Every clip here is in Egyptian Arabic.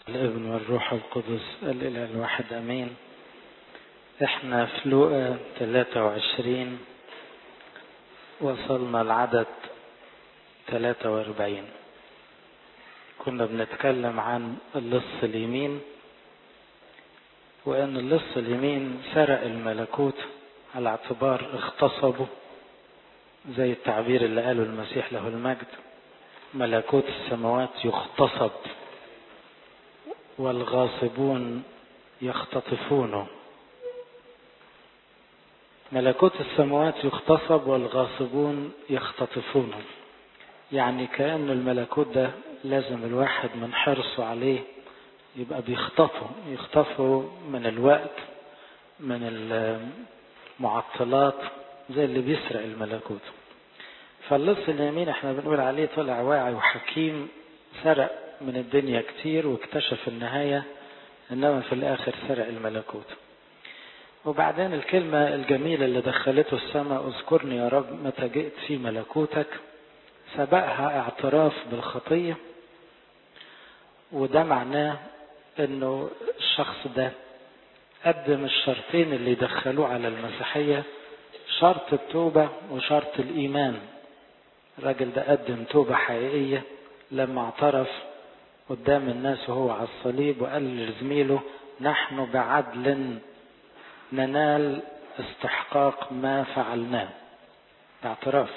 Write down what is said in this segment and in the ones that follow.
الابن والروح القدس الإله الواحد أمين احنا في لوقا 23 وصلنا العدد 43 كنا بنتكلم عن اللص اليمين وان اللص اليمين سرق الملكوت على اعتبار اغتصبه زي التعبير اللي قاله المسيح له المجد ملكوت السماوات يغتصب والغاصبون يختطفونه ملكوت السماوات يغتصب والغاصبون يختطفونه يعني كأن الملكوت ده لازم الواحد من حرصه عليه يبقى بيخطفه يخطفه من الوقت من المعطلات زي اللي بيسرق الملكوت فاللص اليمين احنا بنقول عليه طلع واعي وحكيم سرق من الدنيا كتير واكتشف النهاية انما في الاخر سرق الملكوت وبعدين الكلمة الجميلة اللي دخلته السماء اذكرني يا رب متى جئت في ملكوتك سبقها اعتراف بالخطية وده معناه انه الشخص ده قدم الشرطين اللي يدخلوه على المسيحية شرط التوبة وشرط الإيمان الراجل ده قدم توبة حقيقية لما اعترف قدام الناس وهو على الصليب وقال لزميله نحن بعدل ننال استحقاق ما فعلناه ده اعتراف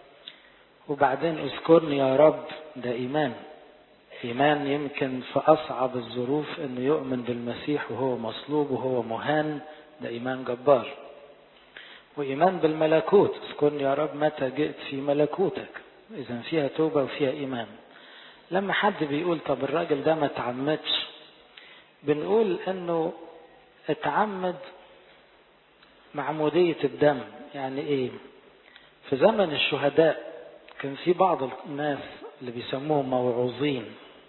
وبعدين اذكرني يا رب ده ايمان ايمان يمكن في اصعب الظروف انه يؤمن بالمسيح وهو مصلوب وهو مهان ده ايمان جبار وايمان بالملكوت اذكرني يا رب متى جئت في ملكوتك اذا فيها توبه وفيها ايمان لما حد بيقول طب الراجل ده ما اتعمدش بنقول انه اتعمد معمودية الدم يعني ايه في زمن الشهداء كان في بعض الناس اللي بيسموهم موعوظين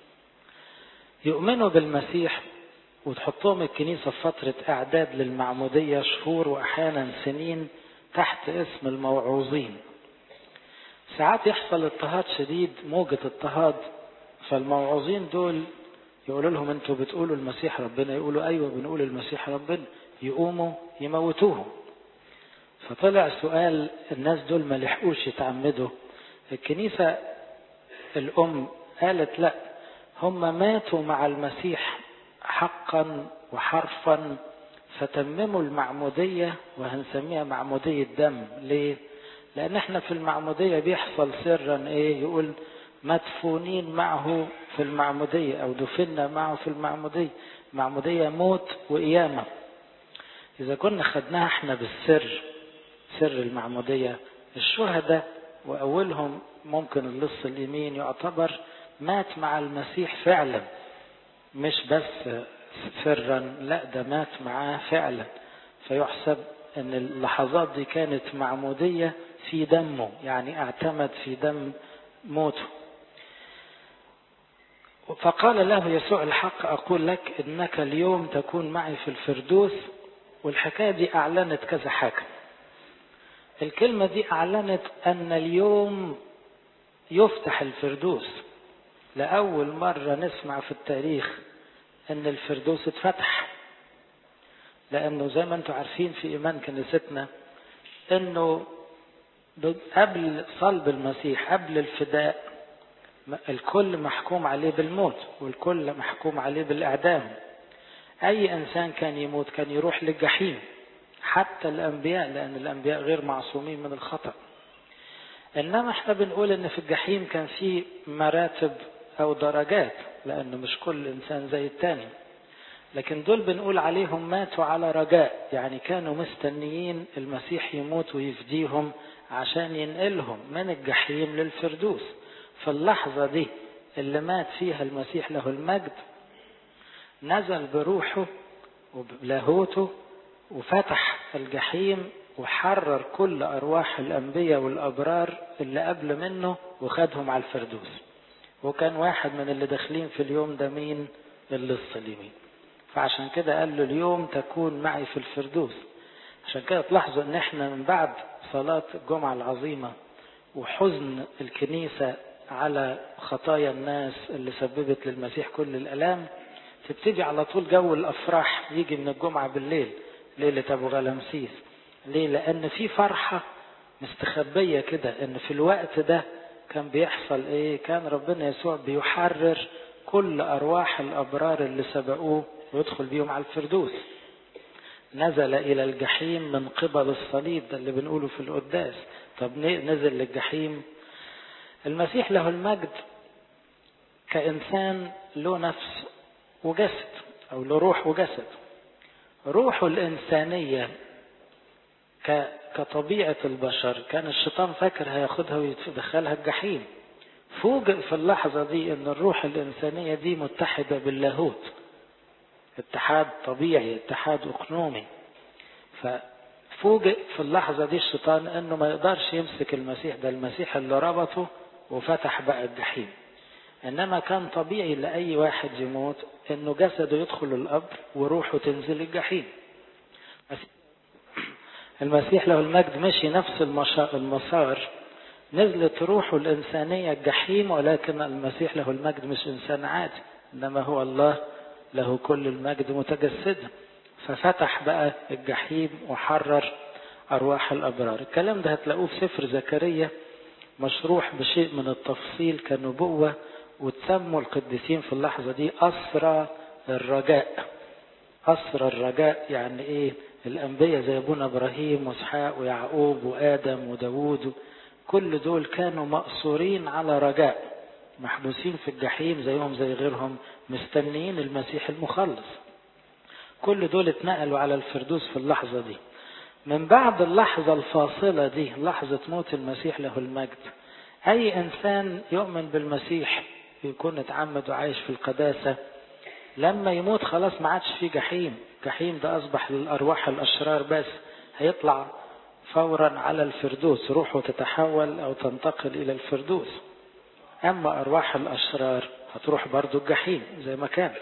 يؤمنوا بالمسيح وتحطهم الكنيسة في فترة اعداد للمعمودية شهور واحيانا سنين تحت اسم الموعوظين ساعات يحصل اضطهاد شديد موجة اضطهاد فالموعوظين دول يقولوا لهم انتوا بتقولوا المسيح ربنا يقولوا ايوه بنقول المسيح ربنا يقوموا يموتوهم فطلع سؤال الناس دول ما لحقوش يتعمدوا الكنيسة الأم قالت لا هم ماتوا مع المسيح حقا وحرفا فتمموا المعمودية وهنسميها معمودية دم ليه؟ لأن احنا في المعمودية بيحصل سرا ايه يقول مدفونين معه في المعمودية أو دفنا معه في المعمودية معمودية موت وقيامة إذا كنا خدناها احنا بالسر سر المعمودية الشهداء وأولهم ممكن اللص اليمين يعتبر مات مع المسيح فعلا مش بس سرا لا ده مات معاه فعلا فيحسب ان اللحظات دي كانت معمودية في دمه يعني اعتمد في دم موته فقال له يسوع الحق أقول لك إنك اليوم تكون معي في الفردوس والحكاية دي أعلنت كذا حاجة الكلمة دي أعلنت أن اليوم يفتح الفردوس لأول مرة نسمع في التاريخ أن الفردوس اتفتح لأنه زي ما أنتم عارفين في إيمان كنيستنا أنه قبل صلب المسيح قبل الفداء الكل محكوم عليه بالموت والكل محكوم عليه بالإعدام أي إنسان كان يموت كان يروح للجحيم حتى الأنبياء لأن الأنبياء غير معصومين من الخطأ إنما احنا بنقول إن في الجحيم كان في مراتب أو درجات لأن مش كل إنسان زي التاني لكن دول بنقول عليهم ماتوا على رجاء يعني كانوا مستنيين المسيح يموت ويفديهم عشان ينقلهم من الجحيم للفردوس في اللحظة دي اللي مات فيها المسيح له المجد نزل بروحه وبلاهوته وفتح الجحيم وحرر كل أرواح الأنبياء والأبرار اللي قبل منه وخدهم على الفردوس وكان واحد من اللي داخلين في اليوم ده مين اللص اليمين فعشان كده قال له اليوم تكون معي في الفردوس عشان كده تلاحظوا ان احنا من بعد صلاة الجمعة العظيمة وحزن الكنيسة على خطايا الناس اللي سببت للمسيح كل الألام تبتدي على طول جو الافراح يجي من الجمعه بالليل ليله ابو غلمسيس ليه لان في فرحه مستخبيه كده ان في الوقت ده كان بيحصل ايه كان ربنا يسوع بيحرر كل ارواح الابرار اللي سبقوه ويدخل بيهم على الفردوس نزل الى الجحيم من قبل الصليب ده اللي بنقوله في القداس طب نزل للجحيم المسيح له المجد كإنسان له نفس وجسد أو له روح وجسد روحه الإنسانية كطبيعة البشر كان الشيطان فاكر هياخدها ويدخلها الجحيم فوجئ في اللحظة دي ان الروح الإنسانية دي متحدة باللاهوت اتحاد طبيعي اتحاد اقنومي ففوجئ في اللحظة دي الشيطان انه ما يقدرش يمسك المسيح ده المسيح اللي ربطه وفتح بقى الجحيم انما كان طبيعي لاي واحد يموت انه جسده يدخل القبر وروحه تنزل الجحيم المسيح له المجد مشي نفس المسار نزلت روحه الإنسانية الجحيم ولكن المسيح له المجد مش إنسان عادي إنما هو الله له كل المجد متجسدا ففتح بقى الجحيم وحرر أرواح الأبرار الكلام ده هتلاقوه في سفر زكريا مشروح بشيء من التفصيل كنبوة وتسموا القديسين في اللحظة دي أسرى الرجاء أسرى الرجاء يعني إيه الأنبياء زي أبونا إبراهيم وإسحاق ويعقوب وآدم وداوود كل دول كانوا مأسورين على رجاء محبوسين في الجحيم زيهم زي غيرهم مستنيين المسيح المخلص كل دول اتنقلوا على الفردوس في اللحظة دي من بعد اللحظة الفاصلة دي لحظة موت المسيح له المجد أي إنسان يؤمن بالمسيح يكون اتعمد وعايش في القداسة لما يموت خلاص ما عادش في جحيم جحيم ده أصبح للأرواح الأشرار بس هيطلع فورا على الفردوس روحه تتحول أو تنتقل إلى الفردوس أما أرواح الأشرار هتروح برضو الجحيم زي ما كان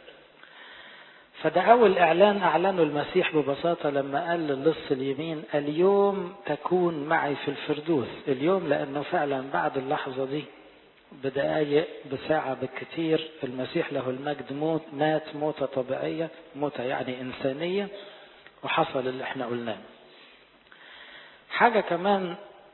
فده أول إعلان أعلنه المسيح ببساطة لما قال للص اليمين اليوم تكون معي في الفردوس اليوم لأنه فعلا بعد اللحظة دي بدقايق بساعة بالكثير المسيح له المجد موت مات موتة طبيعية موتة يعني إنسانية وحصل اللي احنا قلناه حاجة كمان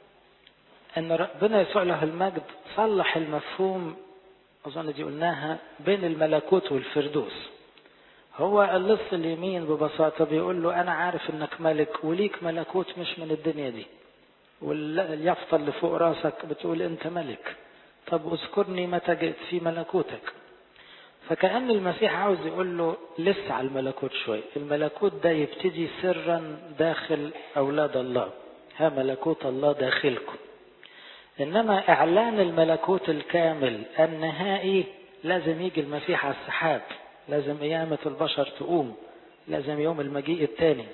ان ربنا يسوع له المجد صلح المفهوم اظن دي قلناها بين الملكوت والفردوس هو اللص اليمين ببساطة بيقول له انا عارف انك ملك وليك ملكوت مش من الدنيا دي واليافطة اللي فوق راسك بتقول انت ملك طب اذكرني متى جئت في ملكوتك فكأن المسيح عاوز يقول له لسه على الملكوت شوية الملكوت ده يبتدي سرا داخل أولاد الله ها ملكوت الله داخلكم إنما إعلان الملكوت الكامل النهائي لازم يجي المسيح على السحاب لازم قيامة البشر تقوم لازم يوم المجيء الثاني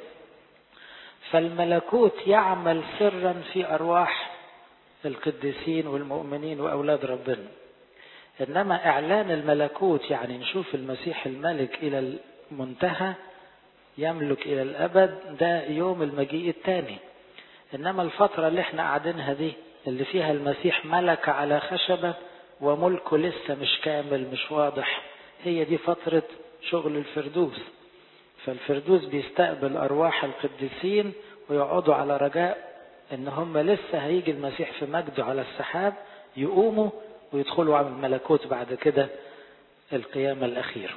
فالملكوت يعمل سرا في أرواح القديسين والمؤمنين وأولاد ربنا إنما إعلان الملكوت يعني نشوف المسيح الملك إلى المنتهى يملك إلى الأبد ده يوم المجيء الثاني إنما الفترة اللي احنا قاعدينها دي اللي فيها المسيح ملك على خشبة وملكه لسه مش كامل مش واضح هي دي فترة شغل الفردوس فالفردوس بيستقبل أرواح القديسين ويقعدوا على رجاء إن هم لسه هيجي المسيح في مجده على السحاب يقوموا ويدخلوا على الملكوت بعد كده القيامة الأخيرة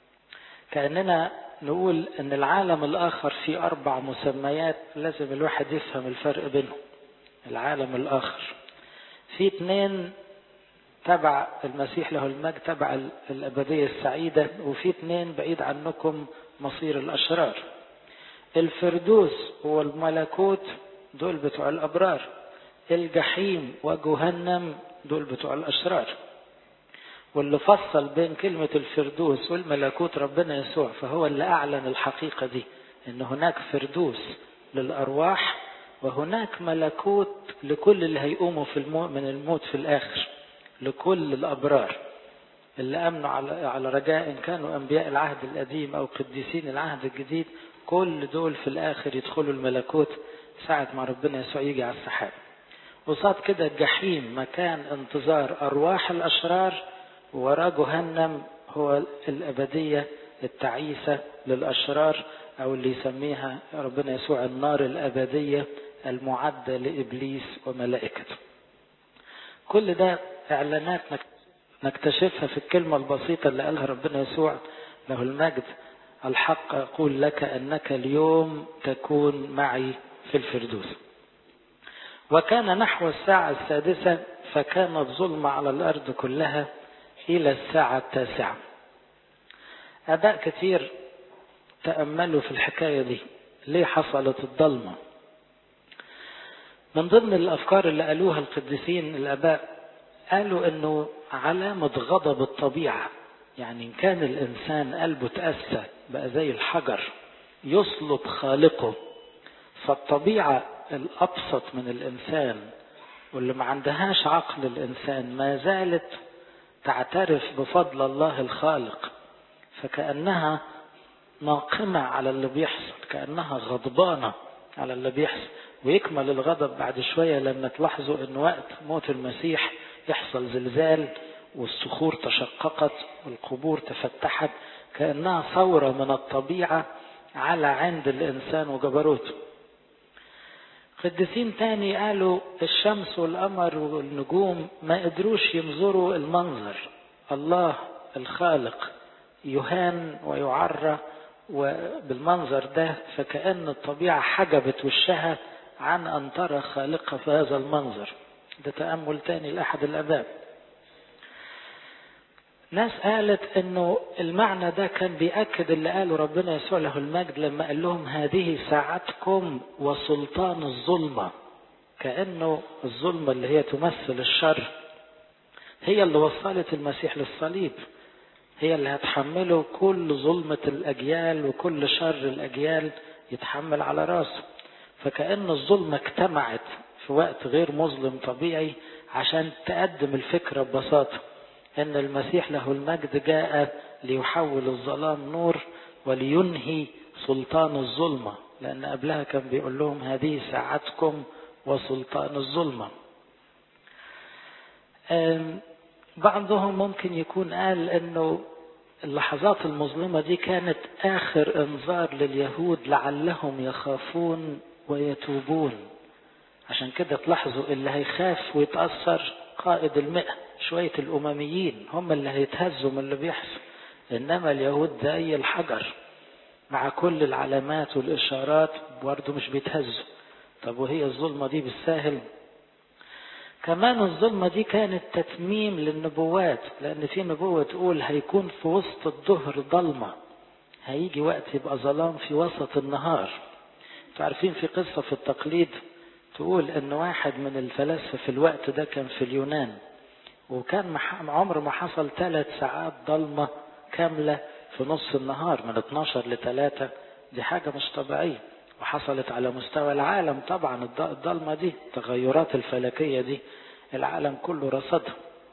كأننا نقول ان العالم الاخر فيه اربع مسميات لازم الواحد يفهم الفرق بينهم العالم الاخر في اثنين تبع المسيح له المجد تبع الابديه السعيده وفي اثنين بعيد عنكم مصير الاشرار الفردوس والملكوت دول بتوع الابرار الجحيم وجهنم دول بتوع الاشرار واللي فصل بين كلمة الفردوس والملكوت ربنا يسوع فهو اللي أعلن الحقيقة دي إن هناك فردوس للأرواح وهناك ملكوت لكل اللي هيقوموا في الموت من الموت في الآخر لكل الأبرار اللي أمنوا على على رجاء إن كانوا أنبياء العهد القديم أو قديسين العهد الجديد كل دول في الآخر يدخلوا الملكوت ساعة ما ربنا يسوع يجي على السحاب وصاد كده الجحيم مكان انتظار أرواح الأشرار وراه جهنم هو الأبدية التعيسة للأشرار أو اللي يسميها ربنا يسوع النار الأبدية المعدة لإبليس وملائكته كل ده إعلانات نكتشفها في الكلمة البسيطة اللي قالها ربنا يسوع له المجد الحق أقول لك أنك اليوم تكون معي في الفردوس وكان نحو الساعة السادسة فكانت ظلمة على الأرض كلها إلى الساعة التاسعة أباء كتير تأملوا في الحكاية دي ليه حصلت الضلمة من ضمن الأفكار اللي قالوها القديسين الآباء قالوا أنه علامة غضب الطبيعة يعني إن كان الإنسان قلبه تأسى بقى زي الحجر يصلب خالقه فالطبيعة الأبسط من الإنسان واللي ما عندهاش عقل الإنسان ما زالت تعترف بفضل الله الخالق فكأنها ناقمة على اللي بيحصل كأنها غضبانة على اللي بيحصل ويكمل الغضب بعد شوية لما تلاحظوا أن وقت موت المسيح يحصل زلزال والصخور تشققت والقبور تفتحت كأنها ثورة من الطبيعة على عند الإنسان وجبروته قديسين تاني قالوا الشمس والقمر والنجوم ما قدروش ينظروا المنظر الله الخالق يهان ويعرى وبالمنظر ده فكأن الطبيعة حجبت وشها عن أن ترى خالقها في هذا المنظر ده تأمل تاني لأحد الآباء ناس قالت انه المعنى ده كان بيأكد اللي قاله ربنا يسوع له المجد لما قال لهم هذه ساعتكم وسلطان الظلمة كأنه الظلمة اللي هي تمثل الشر هي اللي وصلت المسيح للصليب هي اللي هتحمله كل ظلمة الأجيال وكل شر الأجيال يتحمل على راسه فكأن الظلمة اجتمعت في وقت غير مظلم طبيعي عشان تقدم الفكرة ببساطة أن المسيح له المجد جاء ليحول الظلام نور ولينهي سلطان الظلمة لأن قبلها كان بيقول لهم هذه ساعتكم وسلطان الظلمة بعضهم ممكن يكون قال أنه اللحظات المظلمة دي كانت آخر انذار لليهود لعلهم يخافون ويتوبون عشان كده تلاحظوا اللي هيخاف ويتأثر قائد المئة شوية الأمميين هم اللي هيتهزوا من اللي بيحصل إنما اليهود زي الحجر مع كل العلامات والإشارات برضه مش بيتهزوا طب وهي الظلمة دي بالساهل كمان الظلمة دي كانت تتميم للنبوات لأن في نبوة تقول هيكون في وسط الظهر ضلمة هيجي وقت يبقى ظلام في وسط النهار تعرفين في قصة في التقليد تقول ان واحد من الفلاسفة في الوقت ده كان في اليونان وكان عمر ما حصل ثلاث ساعات ضلمة كاملة في نص النهار من 12 ل 3 دي حاجة مش طبيعية وحصلت على مستوى العالم طبعا الضلمة دي التغيرات الفلكية دي العالم كله رصدها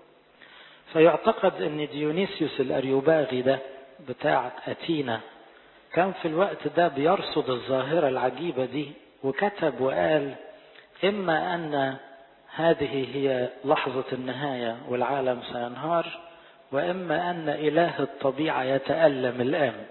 فيعتقد ان ديونيسيوس الاريوباغي ده بتاع اتينا كان في الوقت ده بيرصد الظاهرة العجيبة دي وكتب وقال إما أن هذه هي لحظة النهاية والعالم سينهار وإما أن إله الطبيعة يتألم الآن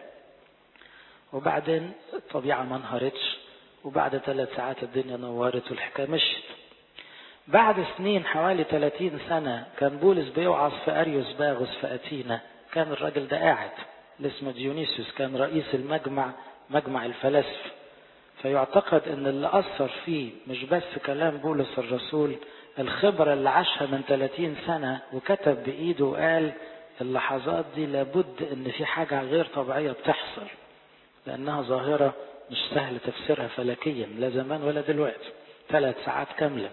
وبعدين الطبيعة ما انهارتش وبعد ثلاث ساعات الدنيا نورت والحكاية مشت بعد سنين حوالي 30 سنة كان بولس بيوعظ في أريوس باغوس في أتينا كان الراجل ده قاعد اللي اسمه ديونيسيوس كان رئيس المجمع مجمع الفلاسفة فيعتقد ان اللي اثر فيه مش بس كلام بولس الرسول الخبرة اللي عاشها من 30 سنة وكتب بايده وقال اللحظات دي لابد ان في حاجة غير طبيعية بتحصل لانها ظاهرة مش سهل تفسيرها فلكيا لا زمان ولا دلوقتي ثلاث ساعات كاملة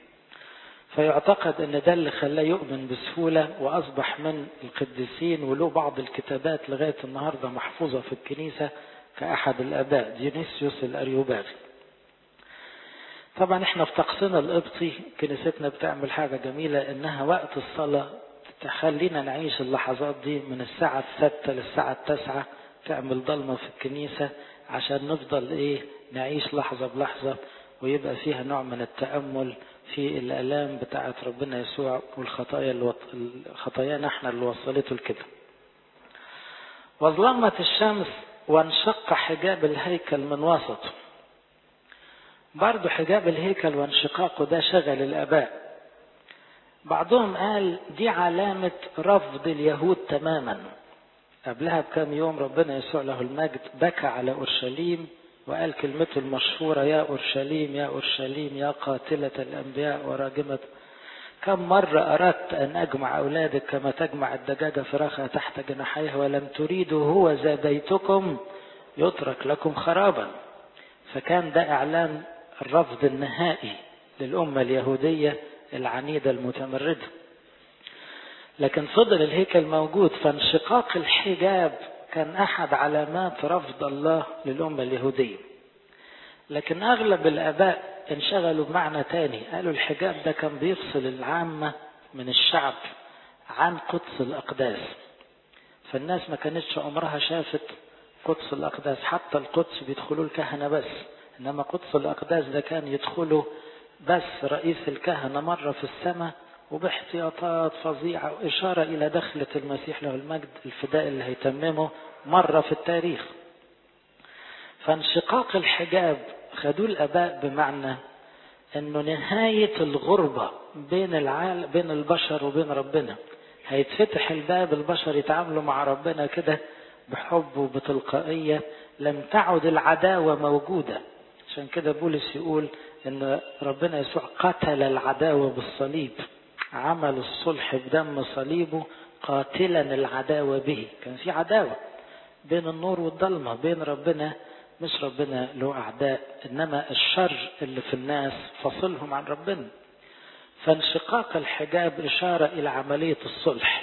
فيعتقد ان ده اللي خلاه يؤمن بسهولة واصبح من القديسين وله بعض الكتابات لغاية النهاردة محفوظة في الكنيسة كأحد الآباء ديونيسيوس الأريوباغي طبعا احنا في طقسنا القبطي كنيستنا بتعمل حاجة جميلة انها وقت الصلاة تخلينا نعيش اللحظات دي من الساعة الستة للساعة التاسعة تعمل ضلمة في الكنيسة عشان نفضل ايه نعيش لحظة بلحظة ويبقى فيها نوع من التأمل في الآلام بتاعة ربنا يسوع والخطايا الوط... خطايانا احنا اللي وصلته لكده وظلمت الشمس وانشق حجاب الهيكل من وسطه برضو حجاب الهيكل وانشقاقه ده شغل الآباء بعضهم قال دي علامة رفض اليهود تماما قبلها بكام يوم ربنا يسوع له المجد بكى على أورشليم وقال كلمته المشهورة يا أورشليم يا أورشليم يا قاتلة الأنبياء وراجمة كم مرة أردت أن أجمع أولادك كما تجمع الدجاجة فراخها تحت جناحيها ولم تريدوا هو ذا بيتكم يترك لكم خرابا فكان ده إعلان الرفض النهائي للأمة اليهودية العنيدة المتمردة لكن فضل الهيكل موجود فانشقاق الحجاب كان أحد علامات رفض الله للأمة اليهودية لكن أغلب الآباء انشغلوا بمعنى تاني قالوا الحجاب ده كان بيفصل العامة من الشعب عن قدس الأقداس فالناس ما كانتش عمرها شافت قدس الأقداس حتى القدس بيدخلوا الكهنة بس إنما قدس الأقداس ده كان يدخله بس رئيس الكهنة مرة في السماء وباحتياطات فظيعة وإشارة إلى دخلة المسيح له المجد الفداء اللي هيتممه مرة في التاريخ فانشقاق الحجاب خدوه الآباء بمعنى أنه نهاية الغربة بين العالم بين البشر وبين ربنا هيتفتح الباب البشر يتعاملوا مع ربنا كده بحب وبتلقائية لم تعد العداوة موجودة عشان كده بولس يقول ان ربنا يسوع قتل العداوة بالصليب عمل الصلح بدم صليبه قاتلا العداوة به كان في عداوة بين النور والظلمة بين ربنا مش ربنا له أعداء إنما الشر اللي في الناس فصلهم عن ربنا فانشقاق الحجاب إشارة إلى عملية الصلح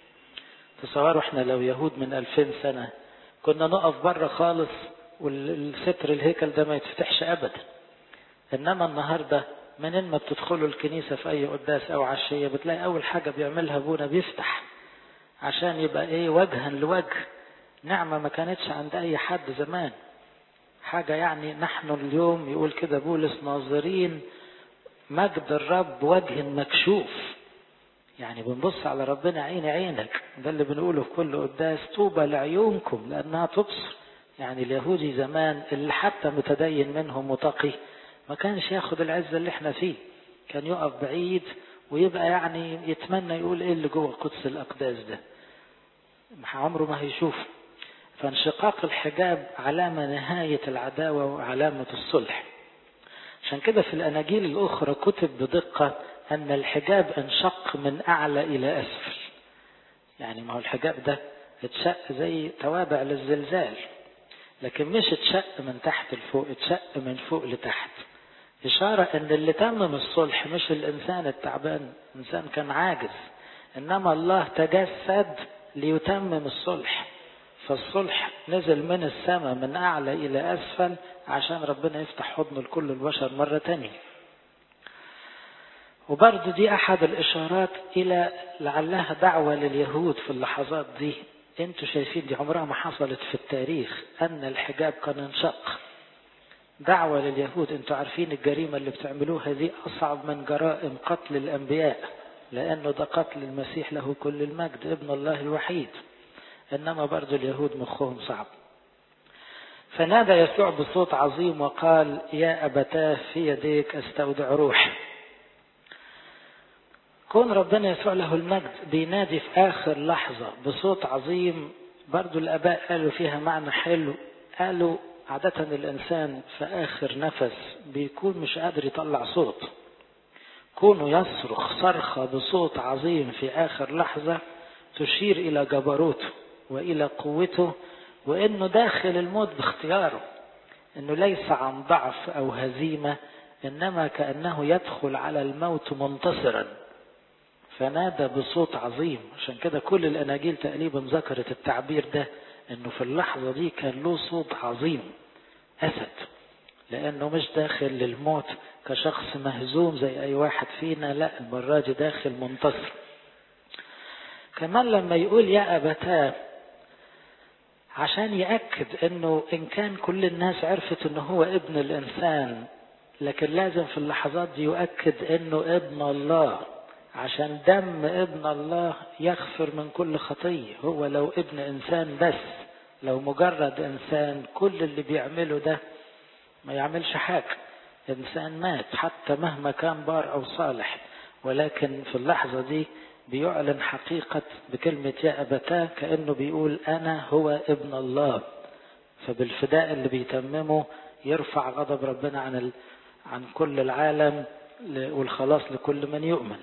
تصوروا احنا لو يهود من ألفين سنة كنا نقف بره خالص والستر الهيكل ده ما يتفتحش أبدا إنما النهاردة منين ما بتدخلوا الكنيسة في أي قداس أو عشية بتلاقي أول حاجة بيعملها أبونا بيفتح عشان يبقى إيه وجها لوجه نعمة ما كانتش عند أي حد زمان حاجة يعني نحن اليوم يقول كده بولس ناظرين مجد الرب وجه مكشوف يعني بنبص على ربنا عين عينك ده اللي بنقوله في كل قداس طوبى لعيونكم لأنها تبصر يعني اليهودي زمان اللي حتى متدين منهم متقي ما كانش ياخد العزة اللي احنا فيه كان يقف بعيد ويبقى يعني يتمنى يقول ايه اللي جوه قدس الأقداس ده عمره ما هيشوف فانشقاق الحجاب علامة نهاية العداوة وعلامة الصلح عشان كده في الأناجيل الأخرى كتب بدقة أن الحجاب انشق من أعلى إلى أسفل يعني ما هو الحجاب ده اتشق زي توابع للزلزال لكن مش اتشق من تحت لفوق اتشق من فوق لتحت إشارة أن اللي تمم الصلح مش الإنسان التعبان الإنسان كان عاجز إنما الله تجسد ليتمم الصلح فالصلح نزل من السماء من أعلى إلى أسفل عشان ربنا يفتح حضنه لكل البشر مرة تانية وبرضه دي أحد الإشارات إلى لعلها دعوة لليهود في اللحظات دي انتوا شايفين دي عمرها ما حصلت في التاريخ أن الحجاب كان انشق دعوة لليهود انتوا عارفين الجريمة اللي بتعملوها دي أصعب من جرائم قتل الأنبياء لأنه ده قتل المسيح له كل المجد ابن الله الوحيد إنما برضو اليهود مخهم صعب فنادى يسوع بصوت عظيم وقال يا أبتاه في يديك أستودع روحي كون ربنا يسوع له المجد بينادي في آخر لحظة بصوت عظيم برضو الآباء قالوا فيها معنى حلو قالوا عادة الإنسان في آخر نفس بيكون مش قادر يطلع صوت كونه يصرخ صرخة بصوت عظيم في آخر لحظة تشير إلى جبروته وإلى قوته وإنه داخل الموت باختياره إنه ليس عن ضعف أو هزيمة إنما كأنه يدخل على الموت منتصرا فنادى بصوت عظيم عشان كده كل الأناجيل تقريبا ذكرت التعبير ده إنه في اللحظة دي كان له صوت عظيم أسد لأنه مش داخل للموت كشخص مهزوم زي أي واحد فينا لا المرة دي داخل منتصر كمان لما يقول يا أبتاه عشان يأكد انه ان كان كل الناس عرفت انه هو ابن الانسان لكن لازم في اللحظات دي يؤكد انه ابن الله عشان دم ابن الله يغفر من كل خطية هو لو ابن انسان بس لو مجرد إنسان كل اللي بيعمله ده ما يعملش حاجة إنسان مات حتى مهما كان بار أو صالح ولكن في اللحظة دي بيعلن حقيقة بكلمة يا أبتاه كأنه بيقول أنا هو ابن الله فبالفداء اللي بيتممه يرفع غضب ربنا عن ال... عن كل العالم والخلاص لكل من يؤمن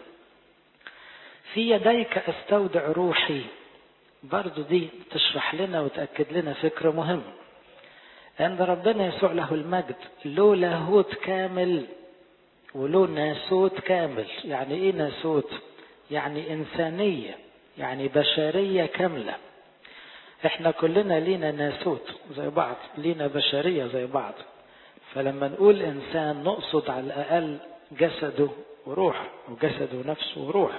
في يديك استودع روحي برضو دي تشرح لنا وتأكد لنا فكرة مهمة أن ربنا يسوع له المجد له لاهوت كامل وله ناسوت كامل يعني ايه ناسوت يعني انسانية يعني بشرية كاملة احنا كلنا لينا ناسوت زي بعض لينا بشرية زي بعض فلما نقول انسان نقصد على الاقل جسده وروحه وجسده ونفسه وروحه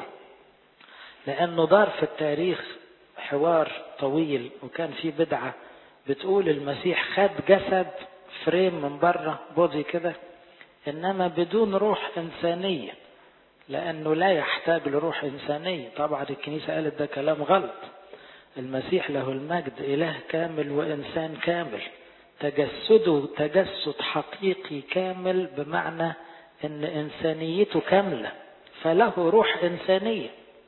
لانه دار في التاريخ حوار طويل وكان في بدعة بتقول المسيح خد جسد فريم من بره بودي كده انما بدون روح انسانيه لانه لا يحتاج لروح انسانيه طبعا الكنيسه قالت ده كلام غلط المسيح له المجد اله كامل وانسان كامل تجسده تجسد حقيقي كامل بمعنى ان انسانيته كامله فله روح انسانيه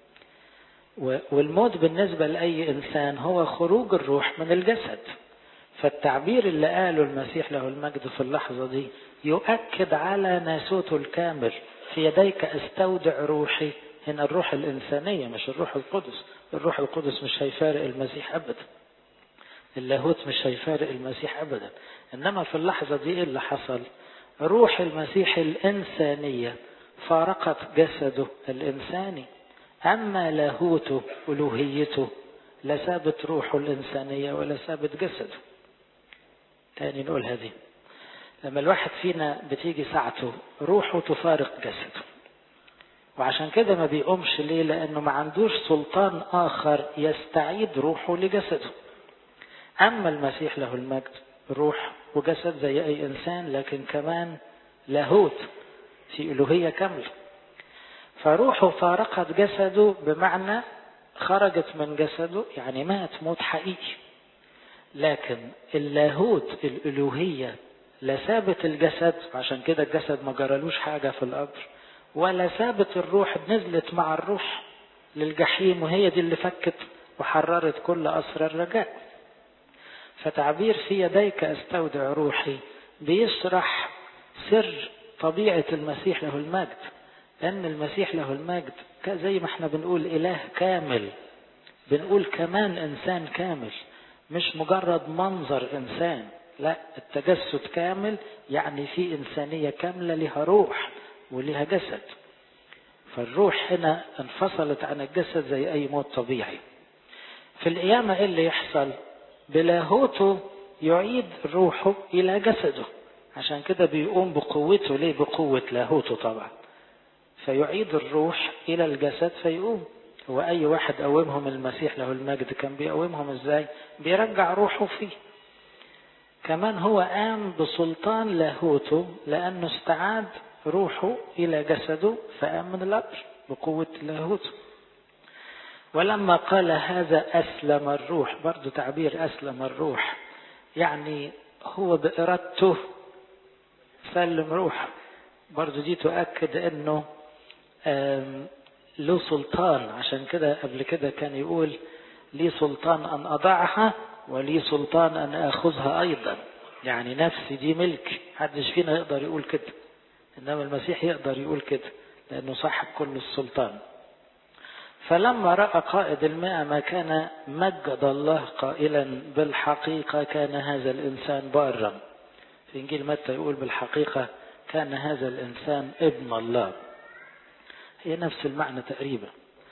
والموت بالنسبه لاي انسان هو خروج الروح من الجسد فالتعبير اللي قاله المسيح له المجد في اللحظه دي يؤكد على ناسوته الكامل في يديك استودع روحي هنا الروح الإنسانية مش الروح القدس الروح القدس مش هيفارق المسيح أبدا اللاهوت مش هيفارق المسيح أبدا إنما في اللحظة دي إيه اللي حصل روح المسيح الإنسانية فارقت جسده الإنساني أما لاهوته ألوهيته لا ثابت روحه الإنسانية ولا ثابت جسده تاني نقول هذه لما الواحد فينا بتيجي ساعته روحه تفارق جسده وعشان كده ما بيقومش ليه لانه ما عندوش سلطان اخر يستعيد روحه لجسده اما المسيح له المجد روح وجسد زي اي انسان لكن كمان لاهوت في الوهيه كامله فروحه فارقت جسده بمعنى خرجت من جسده يعني مات موت حقيقي لكن اللاهوت الالوهيه لا ثابت الجسد عشان كده الجسد ما جرالوش حاجة في القبر ولا ثابت الروح نزلت مع الروح للجحيم وهي دي اللي فكت وحررت كل أسر الرجاء فتعبير في يديك استودع روحي بيشرح سر طبيعة المسيح له المجد لأن المسيح له المجد زي ما احنا بنقول إله كامل بنقول كمان إنسان كامل مش مجرد منظر إنسان لا التجسد كامل يعني في إنسانية كاملة لها روح ولها جسد فالروح هنا انفصلت عن الجسد زي أي موت طبيعي في القيامة إيه اللي يحصل بلاهوته يعيد روحه إلى جسده عشان كده بيقوم بقوته ليه بقوة لاهوته طبعا فيعيد الروح إلى الجسد فيقوم هو أي واحد قومهم المسيح له المجد كان بيقومهم إزاي بيرجع روحه فيه كمان هو قام بسلطان لاهوته لأنه استعاد روحه إلى جسده فقام من الأمر بقوة لاهوته ولما قال هذا أسلم الروح برضو تعبير أسلم الروح يعني هو بإرادته سلم روحه برضو دي تؤكد أنه له سلطان عشان كده قبل كده كان يقول لي سلطان أن أضعها ولي سلطان أن أخذها أيضا يعني نفسي دي ملك محدش فينا يقدر يقول كده إنما المسيح يقدر يقول كده لأنه صاحب كل السلطان فلما رأى قائد المئة ما كان مجد الله قائلا بالحقيقة كان هذا الإنسان بارا في إنجيل متى يقول بالحقيقة كان هذا الإنسان ابن الله هي نفس المعنى تقريبا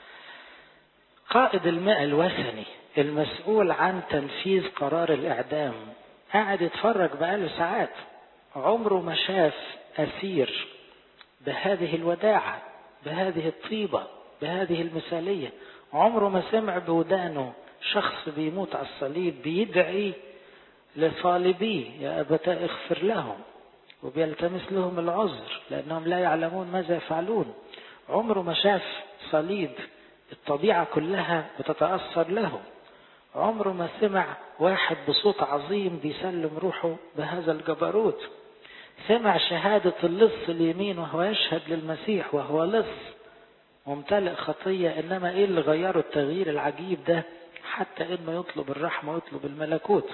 قائد المئة الوثني المسؤول عن تنفيذ قرار الإعدام قاعد يتفرج بقاله ساعات عمره ما شاف أسير بهذه الوداعة بهذه الطيبة بهذه المثالية عمره ما سمع بودانه شخص بيموت على الصليب بيدعي لصالبيه يا أبتاء اغفر لهم وبيلتمس لهم العذر لأنهم لا يعلمون ماذا يفعلون عمره ما شاف صليب الطبيعة كلها بتتأثر له عمره ما سمع واحد بصوت عظيم بيسلم روحه بهذا الجبروت سمع شهادة اللص اليمين وهو يشهد للمسيح وهو لص ممتلئ خطية إنما إيه اللي غيره التغيير العجيب ده حتى إنه يطلب الرحمة ويطلب الملكوت